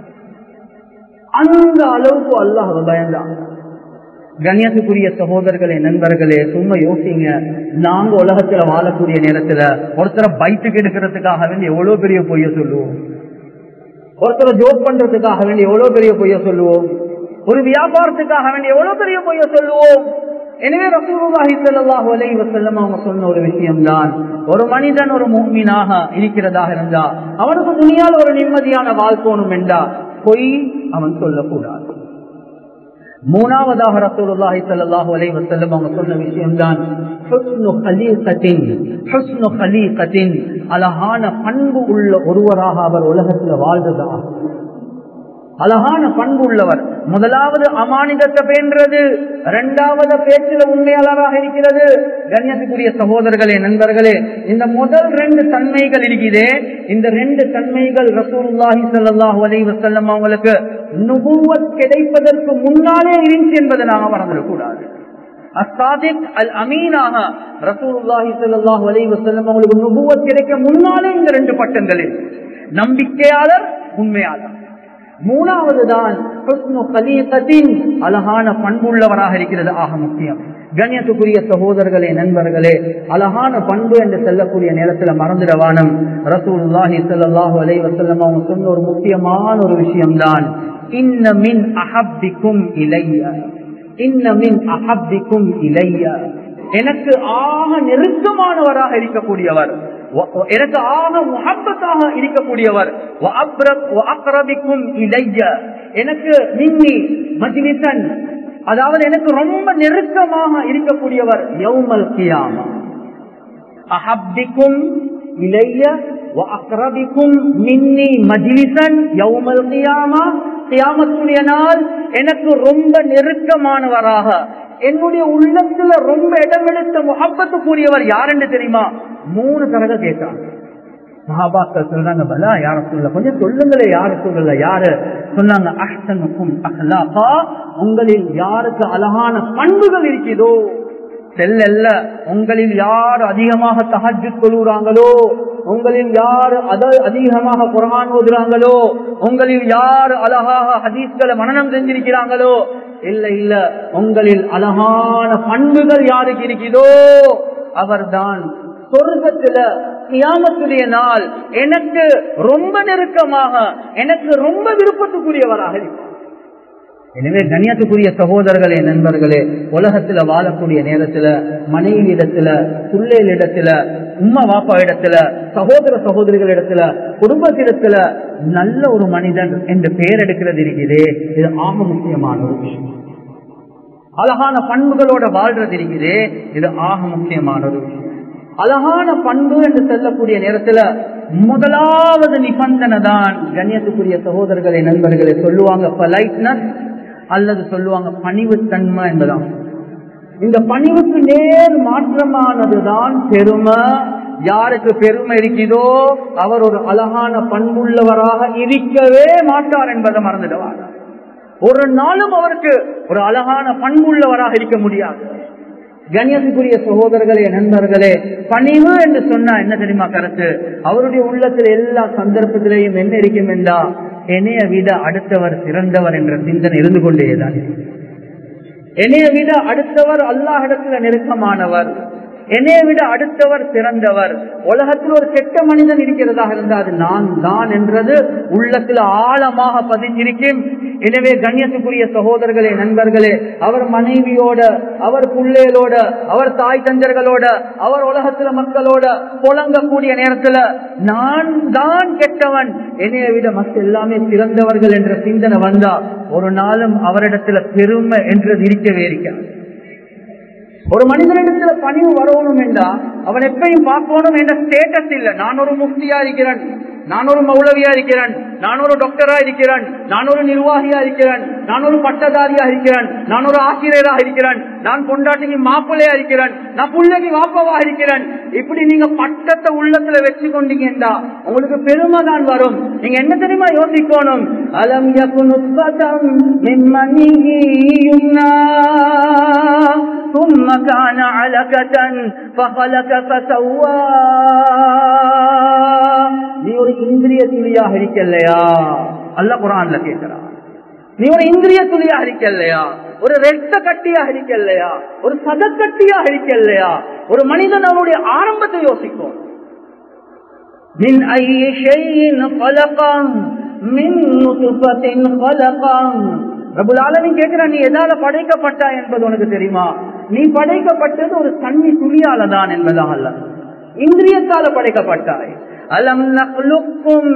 [SPEAKER 1] அந்த அளவுக்கு அல்லாஹ் பயந்தான் கண்ணியத்துக்குரிய சகோதரர்களே நண்பர்களே சும்மா யோசிங்க நாங்க உலகத்துல வாழக்கூடிய நேரத்துல ஒருத்தரை பைத்துக்கு எடுக்கிறதுக்காக வேண்டி எவ்வளவு பெரிய பொய்ய சொல்லுவோம் ஒருத்தரை ஜோக் பண்றதுக்காக வேண்டி எவ்வளவு பெரிய பொய்ய சொல்லுவோம் ஒரு வியாபாரத்துக்காக வேண்டி எவ்வளவு பெரிய பொய்ய சொல்லுவோம் எனவே ரசூலுல்லாஹி ஸல்லல்லாஹு அலைஹி வஸல்லம் அவங்க சொன்ன ஒரு விஷயம் தான் ஒரு மனிதன் ஒரு மூமினாக இருக்கிறதாக இருந்தா அவனுக்கு துணியால் ஒரு நிம்மதியான வாழ்க்கணும் என்றா பொய் அவன் சொல்லக்கூடாது மூணாவதாக ரசூலுல்லாஹி ஸல்லல்லாஹு அலைஹி வஸல்லம் அவங்க சொன்ன விஷயம் தான் ஹுஸ்னு கலீகத்தின் ஹுஸ்னு கலீகத்தின் அழகான பண்பு உள்ள ஒருவராக அவர் உலகத்தில் வாழ்ந்ததா அழகான பண்பு உள்ளவர் முதலாவது அமானிதத்தை பேன்றது இரண்டாவது பேச்சில் உண்மையாளராக இருக்கிறது கண்ணியத்துக்குரிய சகோதரர்களே நண்பர்களே இந்த முதல் ரெண்டு தன்மைகள் இருக்கிறதே இந்த ரெண்டு தன்மைகள் ரசூலுல்லாஹி ஸல்லல்லாஹு அலைஹி வஸல்லம் அவங்களுக்கு நுபுவத் கிடைப்பதற்கு முன்னாலே இருந்துச்சு என்பதை நாம மறந்துடக்கூடாது அஸ்தாதிக் அல் அமீனாக ரசூலுல்லாஹி ஸல்லல்லாஹு அலைஹி வஸல்லம் அவங்களுக்கு நுபுவத் கிடைக்க முன்னாலே இந்த ரெண்டு பட்டங்கள் நம்பிக்கையாளர் உண்மையாளர் மூணாவது தான் அழகான பண்புள்ளவராக இருக்கிறது ஆக முக்கியம் கண்ணியத்துக்குரிய சகோதரர்களே நண்பர்களே அழகான பண்பு என்று செல்லக்கூடிய நேரத்தில் மறந்துடவானம் ரசூல்லாஹி சல்லாஹூ அலை வசல்லம் அவங்க சொன்ன ஒரு முக்கியமான ஒரு விஷயம்தான் இன்ன மின் அஹப்பிக்கும் இளைய இன்ன மின் அஹப்பிக்கும் இளைய எனக்கு ஆக நெருக்கமானவராக இருக்கக்கூடியவர் எனக்கு ஆக முகப்பத்தாக இருக்கக்கூடியவர் எனக்கு மின்னி மஜ்லிசன் அதாவது எனக்கு ரொம்ப நெருக்கமாக இருக்கக்கூடியவர் யௌமல் கியாமா அஹப்பிக்கும் இளைய அக்ரபிக்கும் மின்னி மஜ்லிசன் யௌமல் கியாமா கியாமத்துடைய நாள் எனக்கு ரொம்ப நெருக்கமானவராக என்னுடைய உள்ளத்துல ரொம்ப இடமெடுத்த முகப்பத்து கூடியவர் யாருன்னு தெரியுமா மூணு தடவை கேட்டாங்க மகாபாக்கள் சொல்றாங்க பலா யார சொல்ல கொஞ்சம் சொல்லுங்களே யாரு சொல்லல யாரு சொன்னாங்க அஷ்டனுக்கும் அஹ்லாகா உங்களில் யாருக்கு அழகான பண்புகள் இருக்கிறதோ செல்லல்ல உங்களில் யார் அதிகமாக தகஜு கொள்ளுறாங்களோ உங்களில் யார் அத அதிகமாக குரான் ஓதுறாங்களோ உங்களில் யார் அழகாக ஹதீஸ்களை மனநம் செஞ்சிருக்கிறாங்களோ இல்ல இல்ல உங்களில் அழகான பண்புகள் யாருக்கு இருக்குதோ அவர்தான் சொர்க்கத்துல கியாமத்துடைய நாள் எனக்கு ரொம்ப நெருக்கமாக எனக்கு ரொம்ப விருப்பத்துக்குரியவராக இருக்கிறார் எனவே கண்ணியத்துக்குரிய சகோதரர்களே நண்பர்களே உலகத்துல வாழக்கூடிய நேரத்துல மனைவி இடத்துல பிள்ளைகள் இடத்துல உம்மா வாப்பா இடத்துல சகோதர சகோதரிகள் இடத்துல குடும்பத்திடத்துல நல்ல ஒரு மனிதன் என்று பெயர் எடுக்கிறது இருக்குது இது ஆக முக்கியமான ஒரு விஷயம் அழகான பண்புகளோட வாழ்றது இருக்குது இது ஆக முக்கியமான ஒரு விஷயம் அழகான பண்பு என்று சொல்லக்கூடிய நேரத்துல முதலாவது நிபந்தனை தான் கண்ணியத்துக்குரிய சகோதரர்களை நண்பர்களை சொல்லுவாங்க பொலைட்னஸ் அல்லது சொல்லுவாங்க பணிவுத்தன்மை என்பதான் இந்த பணிவுக்கு நேர் மாற்றமானதுதான் பெருமை யாருக்கு பெருமை இருக்குதோ அவர் ஒரு அழகான பண்புள்ளவராக இருக்கவே மாட்டார் என்பதை மறந்துடுவார் ஒரு நாளும் அவருக்கு ஒரு அழகான பண்புள்ளவராக இருக்க முடியாது கண்ணியத்துக்குரிய சகோதரர்களே நண்பர்களே பணிவு என்று சொன்னா என்ன தெரியுமா கருத்து அவருடைய உள்ளத்தில் எல்லா சந்தர்ப்பத்திலேயும் என்ன இருக்கும் என்றா என்னைய விட அடுத்தவர் சிறந்தவர் என்ற சிந்தனை இருந்து கொண்டேதான் என்னைய விட அடுத்தவர் அல்லாஹிடத்துல நெருக்கமானவர் என்னைய விட அடுத்தவர் சிறந்தவர் உலகத்தில் ஒரு கெட்ட மனிதன் இருக்கிறதாக இருந்தால் அது நான் தான் என்றது உள்ளத்தில் ஆழமாக பதிஞ்சிருக்கும் எனவே கண்ணியத்துக்குரிய சகோதரர்களே நண்பர்களே அவர் மனைவியோட அவர் பிள்ளைகளோட அவர் தாய் தந்தர்களோட அவர் உலகத்துல மக்களோட புழங்கக்கூடிய நேரத்துல நான் தான் கெட்டவன் என்னைய விட மற்ற எல்லாமே சிறந்தவர்கள் என்ற சிந்தனை வந்தா ஒரு நாளும் அவரிடத்துல பெருமை என்றது இருக்கவே இருக்காது ஒரு மனிதனிடத்துல பணிவு வரணும் என்றா அவன் எப்பயும் பார்க்கணும் என்ற ஸ்டேட்டஸ் இல்ல நான் ஒரு முஃப்தியா இருக்கிறேன் நான் ஒரு மௌலவியா இருக்கிறேன் நான் ஒரு டாக்டரா இருக்கிறேன் நான் ஒரு நிர்வாகியா இருக்கிறேன் நான் ஒரு பட்டதாரியா இருக்கிறேன் நான் ஒரு ஆசிரியராக இருக்கிறேன் நான் கொண்டாட்டிக்கு மாப்பிள்ளையா இருக்கிறேன் நான் பிள்ளைக்கு வாப்பாவா இருக்கிறேன் இப்படி நீங்க பட்டத்தை உள்ளத்துல வச்சு கொண்டீங்கன்னா உங்களுக்கு பெருமை தான் வரும் நீங்க என்ன தெரியுமா யோசிக்கணும் அலம் யகுனுத்பதம் மிம்மனியும்னா ثم كان علكة فخلق فسوى நீ ஒரு இந்திரிய துளியாக இருக்கலையா அல்ல குரான்ல கேட்கிறான் நீ ஒரு இந்திரிய துளியாக இருக்கலையா ஒரு ரெட்ட கட்டியாக இருக்கலையா ஒரு சதக்கட்டியாக இருக்கலையா ஒரு மனிதன் அவனுடைய ஆரம்பத்தை யோசிக்கும் மின் ஐய ஷையின் خلقம் மின் நுதுஃபத்தின் خلقம் ரபுல் ஆலமின் கேட்கிறான் நீ எதால படைக்கப்பட்டா என்பது உனக்கு தெரியுமா நீ படைக்கப்பட்டது ஒரு தண்ணி துளியால தான் என்பதாக அல்ல இந்திரியத்தால படைக்கப்பட்டாய் அலம் நக்லுக்கும்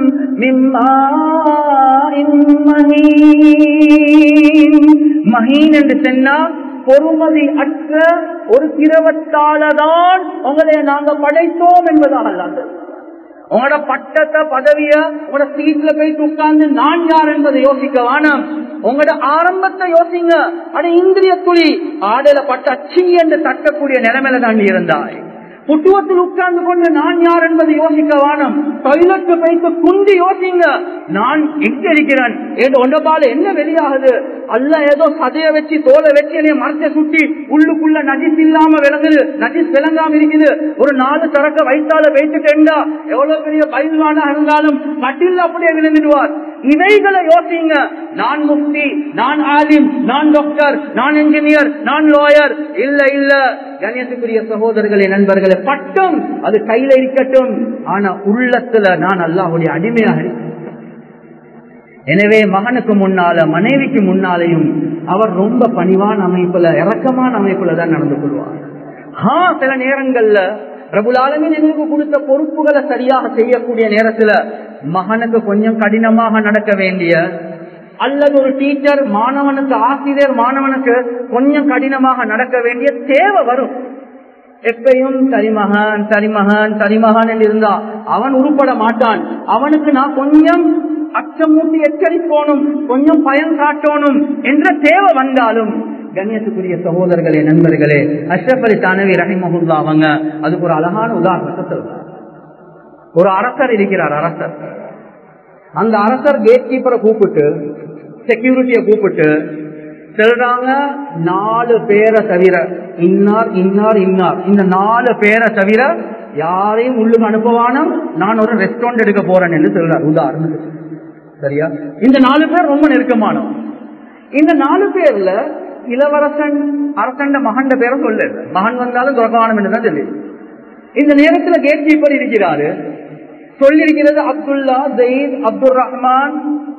[SPEAKER 1] மஹீன் என்று சொன்னா பொறுமதி அற்ற ஒரு திரவத்தாலதான் உங்களை நாங்க படைத்தோம் என்பதாக அல்லாது உங்களோட பட்டத்தை பதவிய உங்களோட சீட்ல போய் உட்கார்ந்து நான் யார் என்பதை யோசிக்க வேணாம் உங்களோட ஆரம்பத்தை யோசிங்க அட இந்திரிய துளி ஆடையில பட்ட அச்சி என்று தட்டக்கூடிய நிலைமையில தான் இருந்தாய் புட்டுவத்தில் உட்கார்ந்து கொண்டு நான் யார் என்பதை யோசிக்க வானம் டாய்லெட்டு வைத்து குந்தி யோசிங்க நான் எங்க இருக்கிறேன் ஏதோ ஒன்றபால என்ன வெளியாகுது அல்ல ஏதோ சதைய வச்சு தோலை வச்சு என்னைய மரத்தை சுட்டி உள்ளுக்குள்ள நஜிஸ் இல்லாம விளங்குது நஜிஸ் விளங்காம இருக்குது ஒரு நாலு சரக்க வயிற்றால வைத்துட்டேன்டா எவ்வளவு பெரிய பயில்வானா இருந்தாலும் கட்டில் அப்படியே விழுந்துடுவார் இவைகளை யோசிங்க நான் முக்தி நான் ஆலிம் நான் டாக்டர் நான் இன்ஜினியர் நான் லாயர் இல்ல இல்ல கணேசக்குரிய சகோதரர்களே நண்பர்களே பட்டம் அது கையில இருக்கட்டும் ஆனா உள்ளத்துல நான் அல்லாஹுடைய அடிமையாக இருக்கேன் எனவே மகனுக்கு முன்னால மனைவிக்கு முன்னாலேயும் அவர் ரொம்ப பணிவான அமைப்புல இறக்கமான அமைப்புல தான் நடந்து கொள்வார் ஆ சில நேரங்கள்ல பிரபுலாலமின் எங்களுக்கு கொடுத்த பொறுப்புகளை சரியாக செய்யக்கூடிய நேரத்துல மகனுக்கு கொஞ்சம் கடினமாக நடக்க வேண்டிய அல்லது ஒரு டீச்சர் மாணவனுக்கு ஆசிரியர் மாணவனுக்கு கொஞ்சம் கடினமாக நடக்க வேண்டிய தேவை வரும் எப்பயும் சரிமகன் சரிமகன் சரிமகன் என்று இருந்தா அவன் உருப்பட மாட்டான் அவனுக்கு நான் கொஞ்சம் அச்சமூட்டி எச்சரிக்கணும் கொஞ்சம் பயன் காட்டணும் என்ற தேவை வந்தாலும் கண்ணியத்துக்குரிய சகோதரர்களே நண்பர்களே அஷ்ரப் அலி தானவி ரஹிமஹுல்லா அவங்க அதுக்கு ஒரு அழகான உதாரணத்தை சொல்றார் ஒரு அரசர் இருக்கிறார் அரசர் அந்த அரசர் கேட் கீப்பரை கூப்பிட்டு செக்யூரிட்டியை கூப்பிட்டு சொல்றாங்க நாலு பேரை தவிர இன்னார் இன்னார் இன்னார் இந்த நாலு பேரை தவிர யாரையும் உள்ளுக்கு அனுப்பவானம் நான் ஒரு ரெஸ்டாரண்ட் எடுக்க போறேன் என்று சொல்றார் உதாரணத்துக்கு சரியா இந்த நாலு பேர் ரொம்ப நெருக்கமானோம் இந்த நாலு பேர்ல இளவரசன் அரசண்ட மகண்ட பேரை சொல்ல மகன் வந்தாலும் துறக்கவானம் என்றுதான் சொல்லி இந்த நேரத்துல கேட் கீப்பர் இருக்கிறாரு சொல்லியிருக்கிறது அப்துல்லா ஜெயித் அப்துல் ரஹ்மான்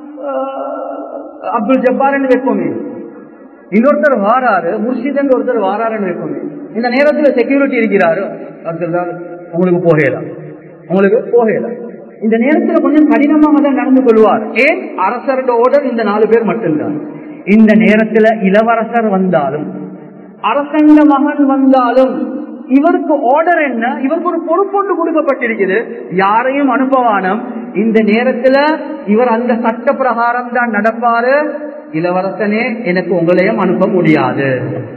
[SPEAKER 1] அப்துல் ஜப்பார் என்று வைப்போமே இன்னொருத்தர் வாராரு முர்ஷித் என்று ஒருத்தர் வாராருன்னு வைப்போமே இந்த நேரத்துல செக்யூரிட்டி இருக்கிறாரு அப்துல்லா உங்களுக்கு போகலாம் உங்களுக்கு போகலாம் இந்த நேரத்துல கொஞ்சம் கடினமாக தான் நடந்து கொள்வார் ஏன் அரசரோட ஓர்டர் இந்த நாலு பேர் மட்டும்தான் இந்த நேரத்துல இளவரசர் வந்தாலும் அரசங்க மகன் வந்தாலும் இவருக்கு ஆர்டர் என்ன இவருக்கு ஒரு பொறுப்பொன்று கொடுக்கப்பட்டிருக்குது யாரையும் அனுப்பவானம் இந்த நேரத்துல இவர் அந்த சட்ட பிரகாரம் தான் நடப்பாரு இளவரசனே எனக்கு உங்களையும் அனுப்ப முடியாது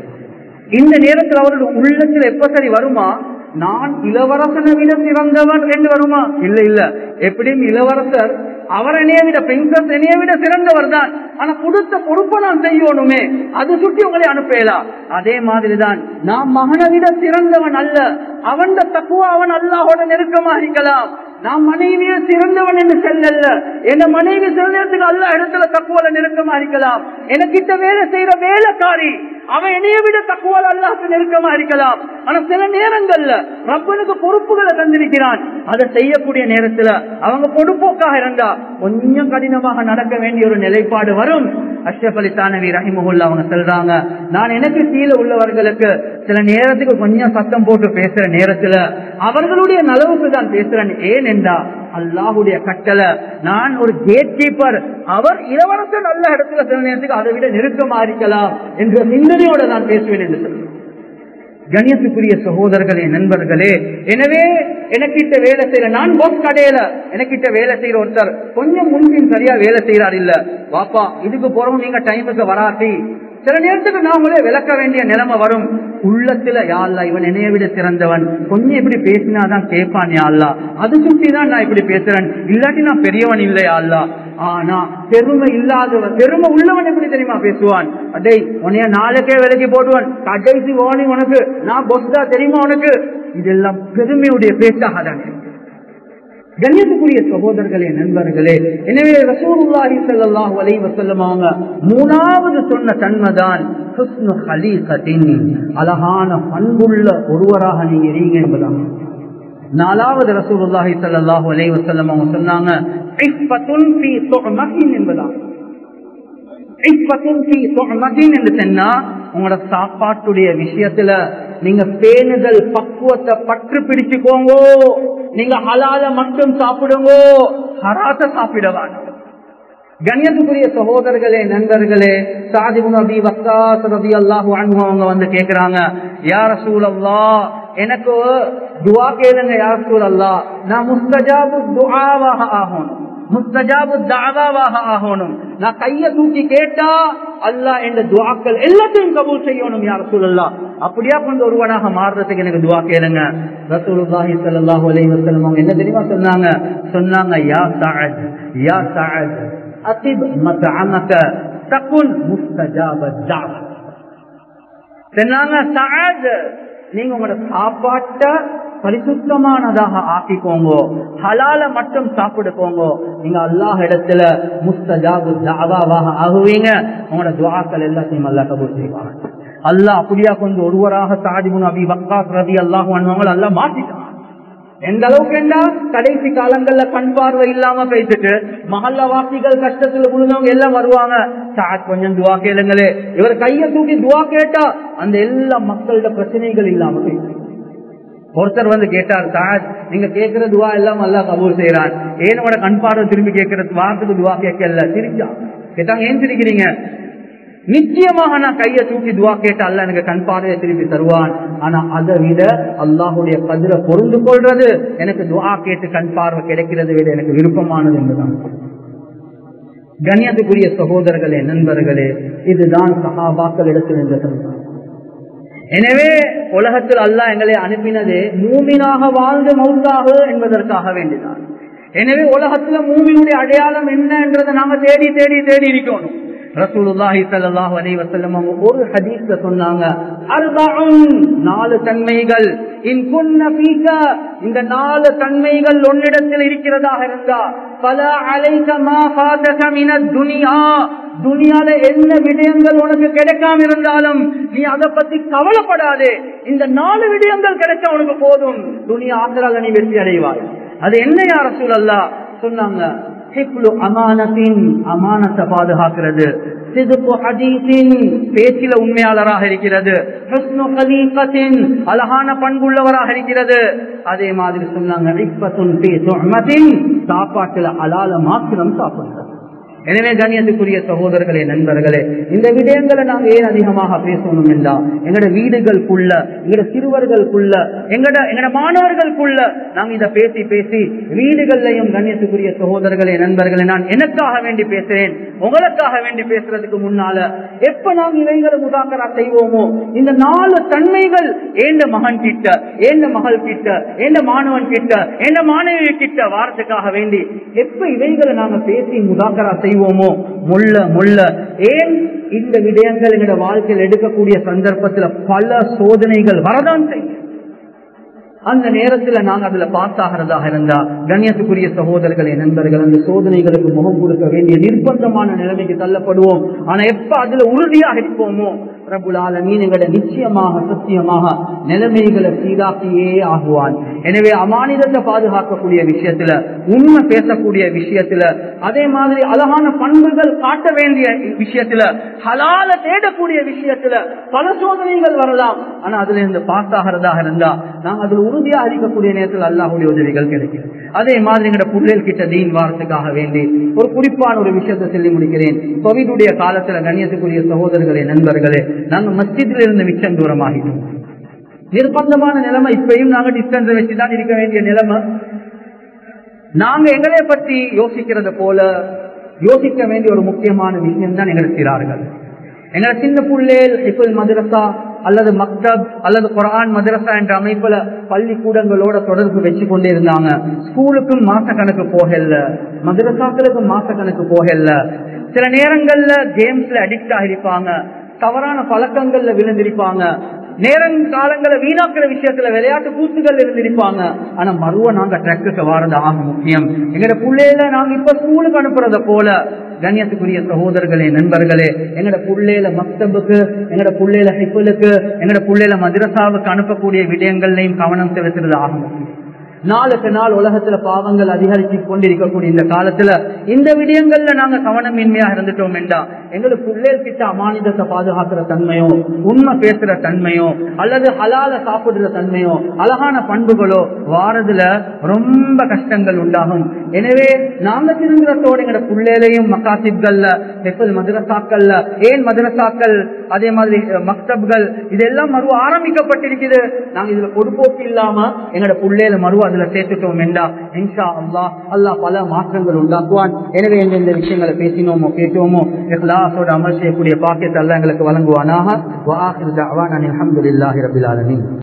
[SPEAKER 1] இந்த நேரத்தில் அவருடைய உள்ளத்தில் எப்ப சரி வருமா நான் இளவரசனை விட சிறந்தவன் என்று வருமா இல்ல இல்ல எப்படியும் இளவரசர் அவர் என்னைய விட பிரின்சஸ் என்னைய விட சிறந்தவர் தான் ஆனா கொடுத்த பொறுப்பை நான் செய்யணுமே அது சுட்டி உங்களை அனுப்பலாம் அதே மாதிரிதான் நான் மகனை விட சிறந்தவன் அல்ல அவன் தக்குவா அவன் அல்லாஹோட நெருக்கமா இருக்கலாம் நான் மனைவிய சிறந்தவன் என்று செல்லல்ல என் மனைவி சிறந்ததுக்கு அல்ல இடத்துல தக்குவல நெருக்கமா இருக்கலாம் எனக்கிட்ட வேலை செய்யற வேலைக்காரி அவன் என்னைய விட தக்குவல் அல்லாஹ்க்கு நெருக்கமா இருக்கலாம் ஆனா சில நேரங்கள்ல ரப்பனுக்கு பொறுப்புகளை தந்திருக்கிறான் அதை செய்யக்கூடிய நேரத்துல அவங்க பொறுப்போக்காக இருந்தா கொஞ்சம் கடினமாக நடக்க வேண்டிய ஒரு நிலைப்பாடு வரும் அஷ்ரப் அலி தானவி ரஹிமஹுல்லா அவங்க சொல்றாங்க நான் எனக்கு கீழே உள்ளவர்களுக்கு சில நேரத்துக்கு கொஞ்சம் சத்தம் போட்டு பேசுற நேரத்துல அவர்களுடைய நலவுக்கு தான் பேசுறேன் ஏன் என்றா அல்லாஹுடைய கட்டளை நான் ஒரு கேட் கீப்பர் அவர் இளவரசர் நல்ல இடத்துல சில நேரத்துக்கு அதை விட நெருக்கமா இருக்கலாம் என்ற சிந்தனையோட நான் பேசுவேன் என்று சொல்றேன் கணியத்துக்குரிய சகோதரர்களே நண்பர்களே எனவே எனக்கிட்ட வேலை செய்யற நான் போஸ் கடையில எனக்கிட்ட வேலை செய்யற ஒருத்தர் கொஞ்சம் முன்பின் சரியா வேலை செய்யறாரு இல்ல வாப்பா இதுக்கு போறோம் நீங்க டைமுக்கு வராட்டி சில நேரத்துக்கு நாமளே விளக்க வேண்டிய நிலைமை வரும் உள்ளத்துல யாழ்லா இவன் என்னைய விட சிறந்தவன் கொஞ்சம் இப்படி பேசினாதான் கேட்பான் யாழ்லா அது சுட்டி தான் நான் இப்படி பேசுறேன் இல்லாட்டி நான் பெரியவன் இல்லை யாழ்லா ஆனா பெருமை இல்லாதவன் பெருமை உள்ளவன் எப்படி தெரியுமா பேசுவான் அடே உன்னைய நாளைக்கே விலைக்கு போடுவான் கடைசி ஓனி உனக்கு நான் பொஸ்தா தெரியுமா உனக்கு இதெல்லாம் பெருமையுடைய பேச்சாக தான் கண்ணியத்துக்குரிய சகோதரர்களே நண்பர்களே எனவே ரசூலுல்லாஹி ஸல்லல்லாஹு அலைஹி வஸல்லம் அவங்க மூணாவது சொன்ன தன்மைதான் ஹுஸ்னு ஹலீகத்தின் அழகான பண்புள்ள ஒருவராக நீங்க இருங்க என்பதான் நாலாவது ரசூலுல்லாஹி ஸல்லல்லாஹு அலைஹி வஸல்லம் அவங்க சொன்னாங்க இஃபத்துன் ஃபீ துஅமத்தின் என்பதான் இஃபத்துன் ஃபீ துஅமத்தின் என்று சொன்னா உங்களோட சாப்பாட்டுடைய விஷயத்துல நீங்க பேணுதல் பக்குவத்தை பற்று பிடிச்சுக்கோங்க நீங்க ஹலால மட்டும் சாப்பிடுங்க ஹராத்த சாப்பிடவான் கண்ணியத்துக்குரிய சகோதரர்களே நண்பர்களே சாதிபு நபி வக்காஸ் ரபி அல்லாஹு அவங்க வந்து கேக்குறாங்க யார சூழல்லா எனக்கு துவா கேளுங்க யார் சூழல்லா நான் முஸ்தஜாபு துஆவாக ஆகணும் முஸ்தஜாபு தாவாவாக ஆகணும் நான் கைய தூக்கி கேட்டா அல்லாஹ் என்ற துவாக்கள் எல்லாத்தையும் கபூல் செய்யணும் யார் சொல்லலாம் அப்படியா கொண்டு ஒருவனாக மாறுறதுக்கு எனக்கு துவா கேளுங்க ரசூலுல்லாஹி ஸல்லல்லாஹு அலைஹி வஸல்லம் அவங்க என்ன தெரியுமா சொன்னாங்க சொன்னாங்க யா சஅத் யா சஅத் அசிப் மத்அமக தகுன் முஸ்தஜாப தாவா சொன்னாங்க சஅத் நீங்க உங்களோட சாப்பாட்டை பரிசுத்தமானதாக ஆக்கிக்கோங்க ஹலால மட்டும் சாப்பிடுக்கோங்க நீங்க அல்லாஹ் இடத்துல முஸ்தஜாபு தாவாவாக ஆகுவீங்க உங்களோட துவாக்கள் எல்லாத்தையும் அல்லா கபூர் செய்வாங்க அல்லாஹ் அப்படியா கொண்டு ஒருவராக சாதிமுன் அபி வக்காஸ் ரவி அல்லாஹ் பண்ணுவாங்க அல்லாஹ் மாத்திட்டான் எந்த அளவுக்கு என்ன கடைசி காலங்கள்ல கண் பார்வை இல்லாம பேசிட்டு மகல்ல வாசிகள் கஷ்டத்துல விழுந்தவங்க எல்லாம் வருவாங்க சாத் கொஞ்சம் துவா கேளுங்களே இவர் கைய தூக்கி துவா கேட்டா அந்த எல்லா மக்களோட பிரச்சனைகள் இல்லாம போயிட்டு ஒருத்தர் வந்து கேட்டார் சாத் நீங்க கேட்கிற துவா எல்லாம் அல்லா கபூர் செய்யறான் ஏனோட கண் பார்வை திரும்பி கேட்கிற வாரத்துக்கு துவா கேட்கல சிரிச்சா கேட்டாங்க ஏன் சிரிக்கிறீங்க நிச்சயமாக நான் கையை தூக்கி துவா கேட்ட அல்ல எனக்கு கண் பார்வையை திரும்பி தருவான் ஆனா அதை விட அல்லாஹுடைய கதிரை பொருந்து கொள்றது எனக்கு துவா கேட்டு கண் பார்வை கிடைக்கிறது விட எனக்கு விருப்பமானது என்றுதான் கண்ணியத்துக்குரிய சகோதரர்களே நண்பர்களே இதுதான் சகாபாக்கள் இடத்தில் என்ற எனவே உலகத்தில் அல்லாஹ் எங்களை அனுப்பினது மூமினாக வாழ்ந்து மௌத்தாக என்பதற்காக வேண்டினார் எனவே உலகத்துல மூமினுடைய அடையாளம் என்ன என்றதை நாம தேடி தேடி தேடி இருக்கணும் ரசூலுல்லாஹி ஸல்லல்லாஹு அலைஹி வஸல்லம் அவங்க ஒரு ஹதீஸ்ல சொன்னாங்க அர்பஉன் நாலு தன்மைகள் இன் குன்ன பீக்க இந்த நாலு தன்மைகள் உன்னிடத்தில் இருக்கிறதாக இருந்தா பல அலைகமா பாதகமின துனியா துனியால என்ன விடயங்கள் உனக்கு கிடைக்காம இருந்தாலும் நீ அதை பத்தி கவலைப்படாதே இந்த நாலு விடயங்கள் கிடைச்சா உனக்கு போதும் துனியா ஆசிரால நீ வெற்றி அடைவாய் அது என்ன யார சூழல்லா சொன்னாங்க அமானத்தின் அமானத்தை பாதுகாக்கிறது சிதுப்பு ஹதீஸின் பேச்சில உண்மையாளராக இருக்கிறது அழகான பண்புள்ளவராக இருக்கிறது அதே மாதிரி சொன்னாங்க சாப்பாட்டுல அலால மாத்திரம் சாப்பிடுறது எனவே கண்ணியத்துக்குரிய சகோதரர்களே நண்பர்களே இந்த விடயங்களை நாங்க ஏன் அதிகமாக பேசணும் என்றா எங்கட வீடுகளுக்குள்ள எங்கட சிறுவர்களுக்குள்ள எங்கட எங்கட மாணவர்களுக்குள்ள நாங்க இதை பேசி பேசி வீடுகள்லையும் கண்ணியத்துக்குரிய சகோதரர்களே நண்பர்களே நான் எனக்காக வேண்டி பேசுறேன் உங்களுக்காக வேண்டி பேசுறதுக்கு முன்னால எப்ப நாங்க இவைகளை முதாக்கரா செய்வோமோ இந்த நாலு தன்மைகள் ஏந்த மகன் கிட்ட ஏந்த மகள் கிட்ட ஏந்த மாணவன் கிட்ட ஏந்த மாணவி கிட்ட வாரத்துக்காக வேண்டி எப்ப இவைகளை நாங்க பேசி முதாக்கரா செய்வோமோ முள்ள முள்ள ஏன் இந்த விடயங்கள் எங்களோட வாழ்க்கையில் எடுக்கக்கூடிய சந்தர்ப்பத்தில் பல சோதனைகள் வரதான் செய்யும் அந்த நேரத்துல நாங்க அதுல பாஸ் ஆகிறதாக இருந்தா கண்ணியத்துக்குரிய சகோதரர்களே நண்பர்கள் அந்த சோதனைகளுக்கு முகம் கொடுக்க வேண்டிய நிர்பந்தமான நிலைமைக்கு தள்ளப்படுவோம் ஆனா எப்ப அதுல உறுதியாக இருப்போமோ பிரபுலால மீனங்கட நிச்சயமாக சத்தியமாக நிலைமைகளை சீராக்கியே ஆகுவான் எனவே அமானிதத்தை பாதுகாக்கக்கூடிய விஷயத்துல உண்மை பேசக்கூடிய விஷயத்துல அதே மாதிரி அழகான பண்புகள் காட்ட வேண்டிய விஷயத்துல ஹலால தேடக்கூடிய விஷயத்துல பல சோதனைகள் வரலாம் ஆனா அதுல இருந்து பாஸ் ஆகிறதாக இருந்தா நாங்க அதுல உறுதியா அறிக்கக்கூடிய நேரத்தில் அல்லாஹுடைய உதவிகள் கிடைக்கும் அதே மாதிரி எங்கட புள்ளல் கிட்ட தீன் வாரத்துக்காக வேண்டி ஒரு குறிப்பான ஒரு விஷயத்தை சொல்லி முடிக்கிறேன் கோவிடுடைய காலத்துல கண்ணியத்துக்குரிய சகோதரர்களே நண்பர்களே நாங்க மஸ்ஜிதில் இருந்து மிச்சம் தூரமாகிட்டோம் நிர்பந்தமான நிலைமை இப்பயும் நாங்க டிஸ்டன்ஸ் வச்சுதான் இருக்க வேண்டிய நிலைமை நாங்க எங்களை பற்றி யோசிக்கிறது போல யோசிக்க வேண்டிய ஒரு முக்கியமான விஷயம் தான் எங்களை சிறார்கள் எங்களை சின்ன புள்ளேல் இப்போ மதரசா அல்லது மக்தப் அல்லது குரான் மதரசா என்ற அமைப்புல பள்ளிக்கூடங்களோட தொடர்பு வச்சு கொண்டே இருந்தாங்க ஸ்கூலுக்கும் மாச கணக்கு போகல மதரசாக்களுக்கும் மாச கணக்கு போகல சில நேரங்கள்ல கேம்ஸ்ல அடிக்ட் ஆகிருப்பாங்க தவறான பழக்கங்கள்ல விழுந்திருப்பாங்க நேரம் காலங்களை வீணாக்குற விஷயத்துல விளையாட்டு கூத்துகள் இருந்திருப்பாங்க ஆனா மறுவ நாங்க ட்ரக்குக்கு வாரது ஆக முக்கியம் எங்கட புள்ளையில நாங்க இப்ப ஸ்கூலுக்கு அனுப்புறத போல கண்ணியத்துக்குரிய சகோதரர்களே நண்பர்களே எங்கட புள்ளையில மக்தபுக்கு எங்கட புள்ளையில ஹிப்புலுக்கு எங்கட புள்ளையில மதுரசாவுக்கு அனுப்பக்கூடிய விடயங்கள்லையும் கவனம் செலுத்துறது ஆக முக்கியம் நாளுக்கு நாள் உலகத்துல பாவங்கள் அதிகரிச்சு கொண்டிருக்கக்கூடிய இந்த காலத்துல இந்த விடயங்கள்ல நாங்க கவனமின்மையாக இருந்துட்டோம் என்றா எங்களுக்கு பிள்ளைகள் கிட்ட அமானிதத்தை பாதுகாக்கிற தன்மையோ உண்மை பேசுற தன்மையோ அல்லது ஹலால சாப்பிடுற தன்மையோ அழகான பண்புகளோ வாரதுல ரொம்ப கஷ்டங்கள் உண்டாகும் எனவே நாங்க திருந்துறத்தோட எங்களோட பிள்ளைகளையும் மக்காசிப்கள்ல எப்போது மதுரசாக்கள்ல ஏன் மதுரசாக்கள் அதே மாதிரி மக்தப்கள் இதெல்லாம் மறு ஆரம்பிக்கப்பட்டிருக்குது நாங்க இதுல பொறுப்போக்கு இல்லாம எங்களோட பிள்ளையில மறு அதுல சேர்த்துட்டோம் என்றா இன்ஷா அல்லா அல்லாஹ் பல மாற்றங்கள் உண்டாக்குவான் எனவே எந்தெந்த விஷயங்களை பேசினோமோ கேட்டோமோ இஹ்லாஸோட அமல் செய்யக்கூடிய பாக்கியத்தை அல்ல எங்களுக்கு வழங்குவானாக வாஹிர் தஅவானா அல்ஹம்துலில்லாஹி ரபில் ஆலமீன்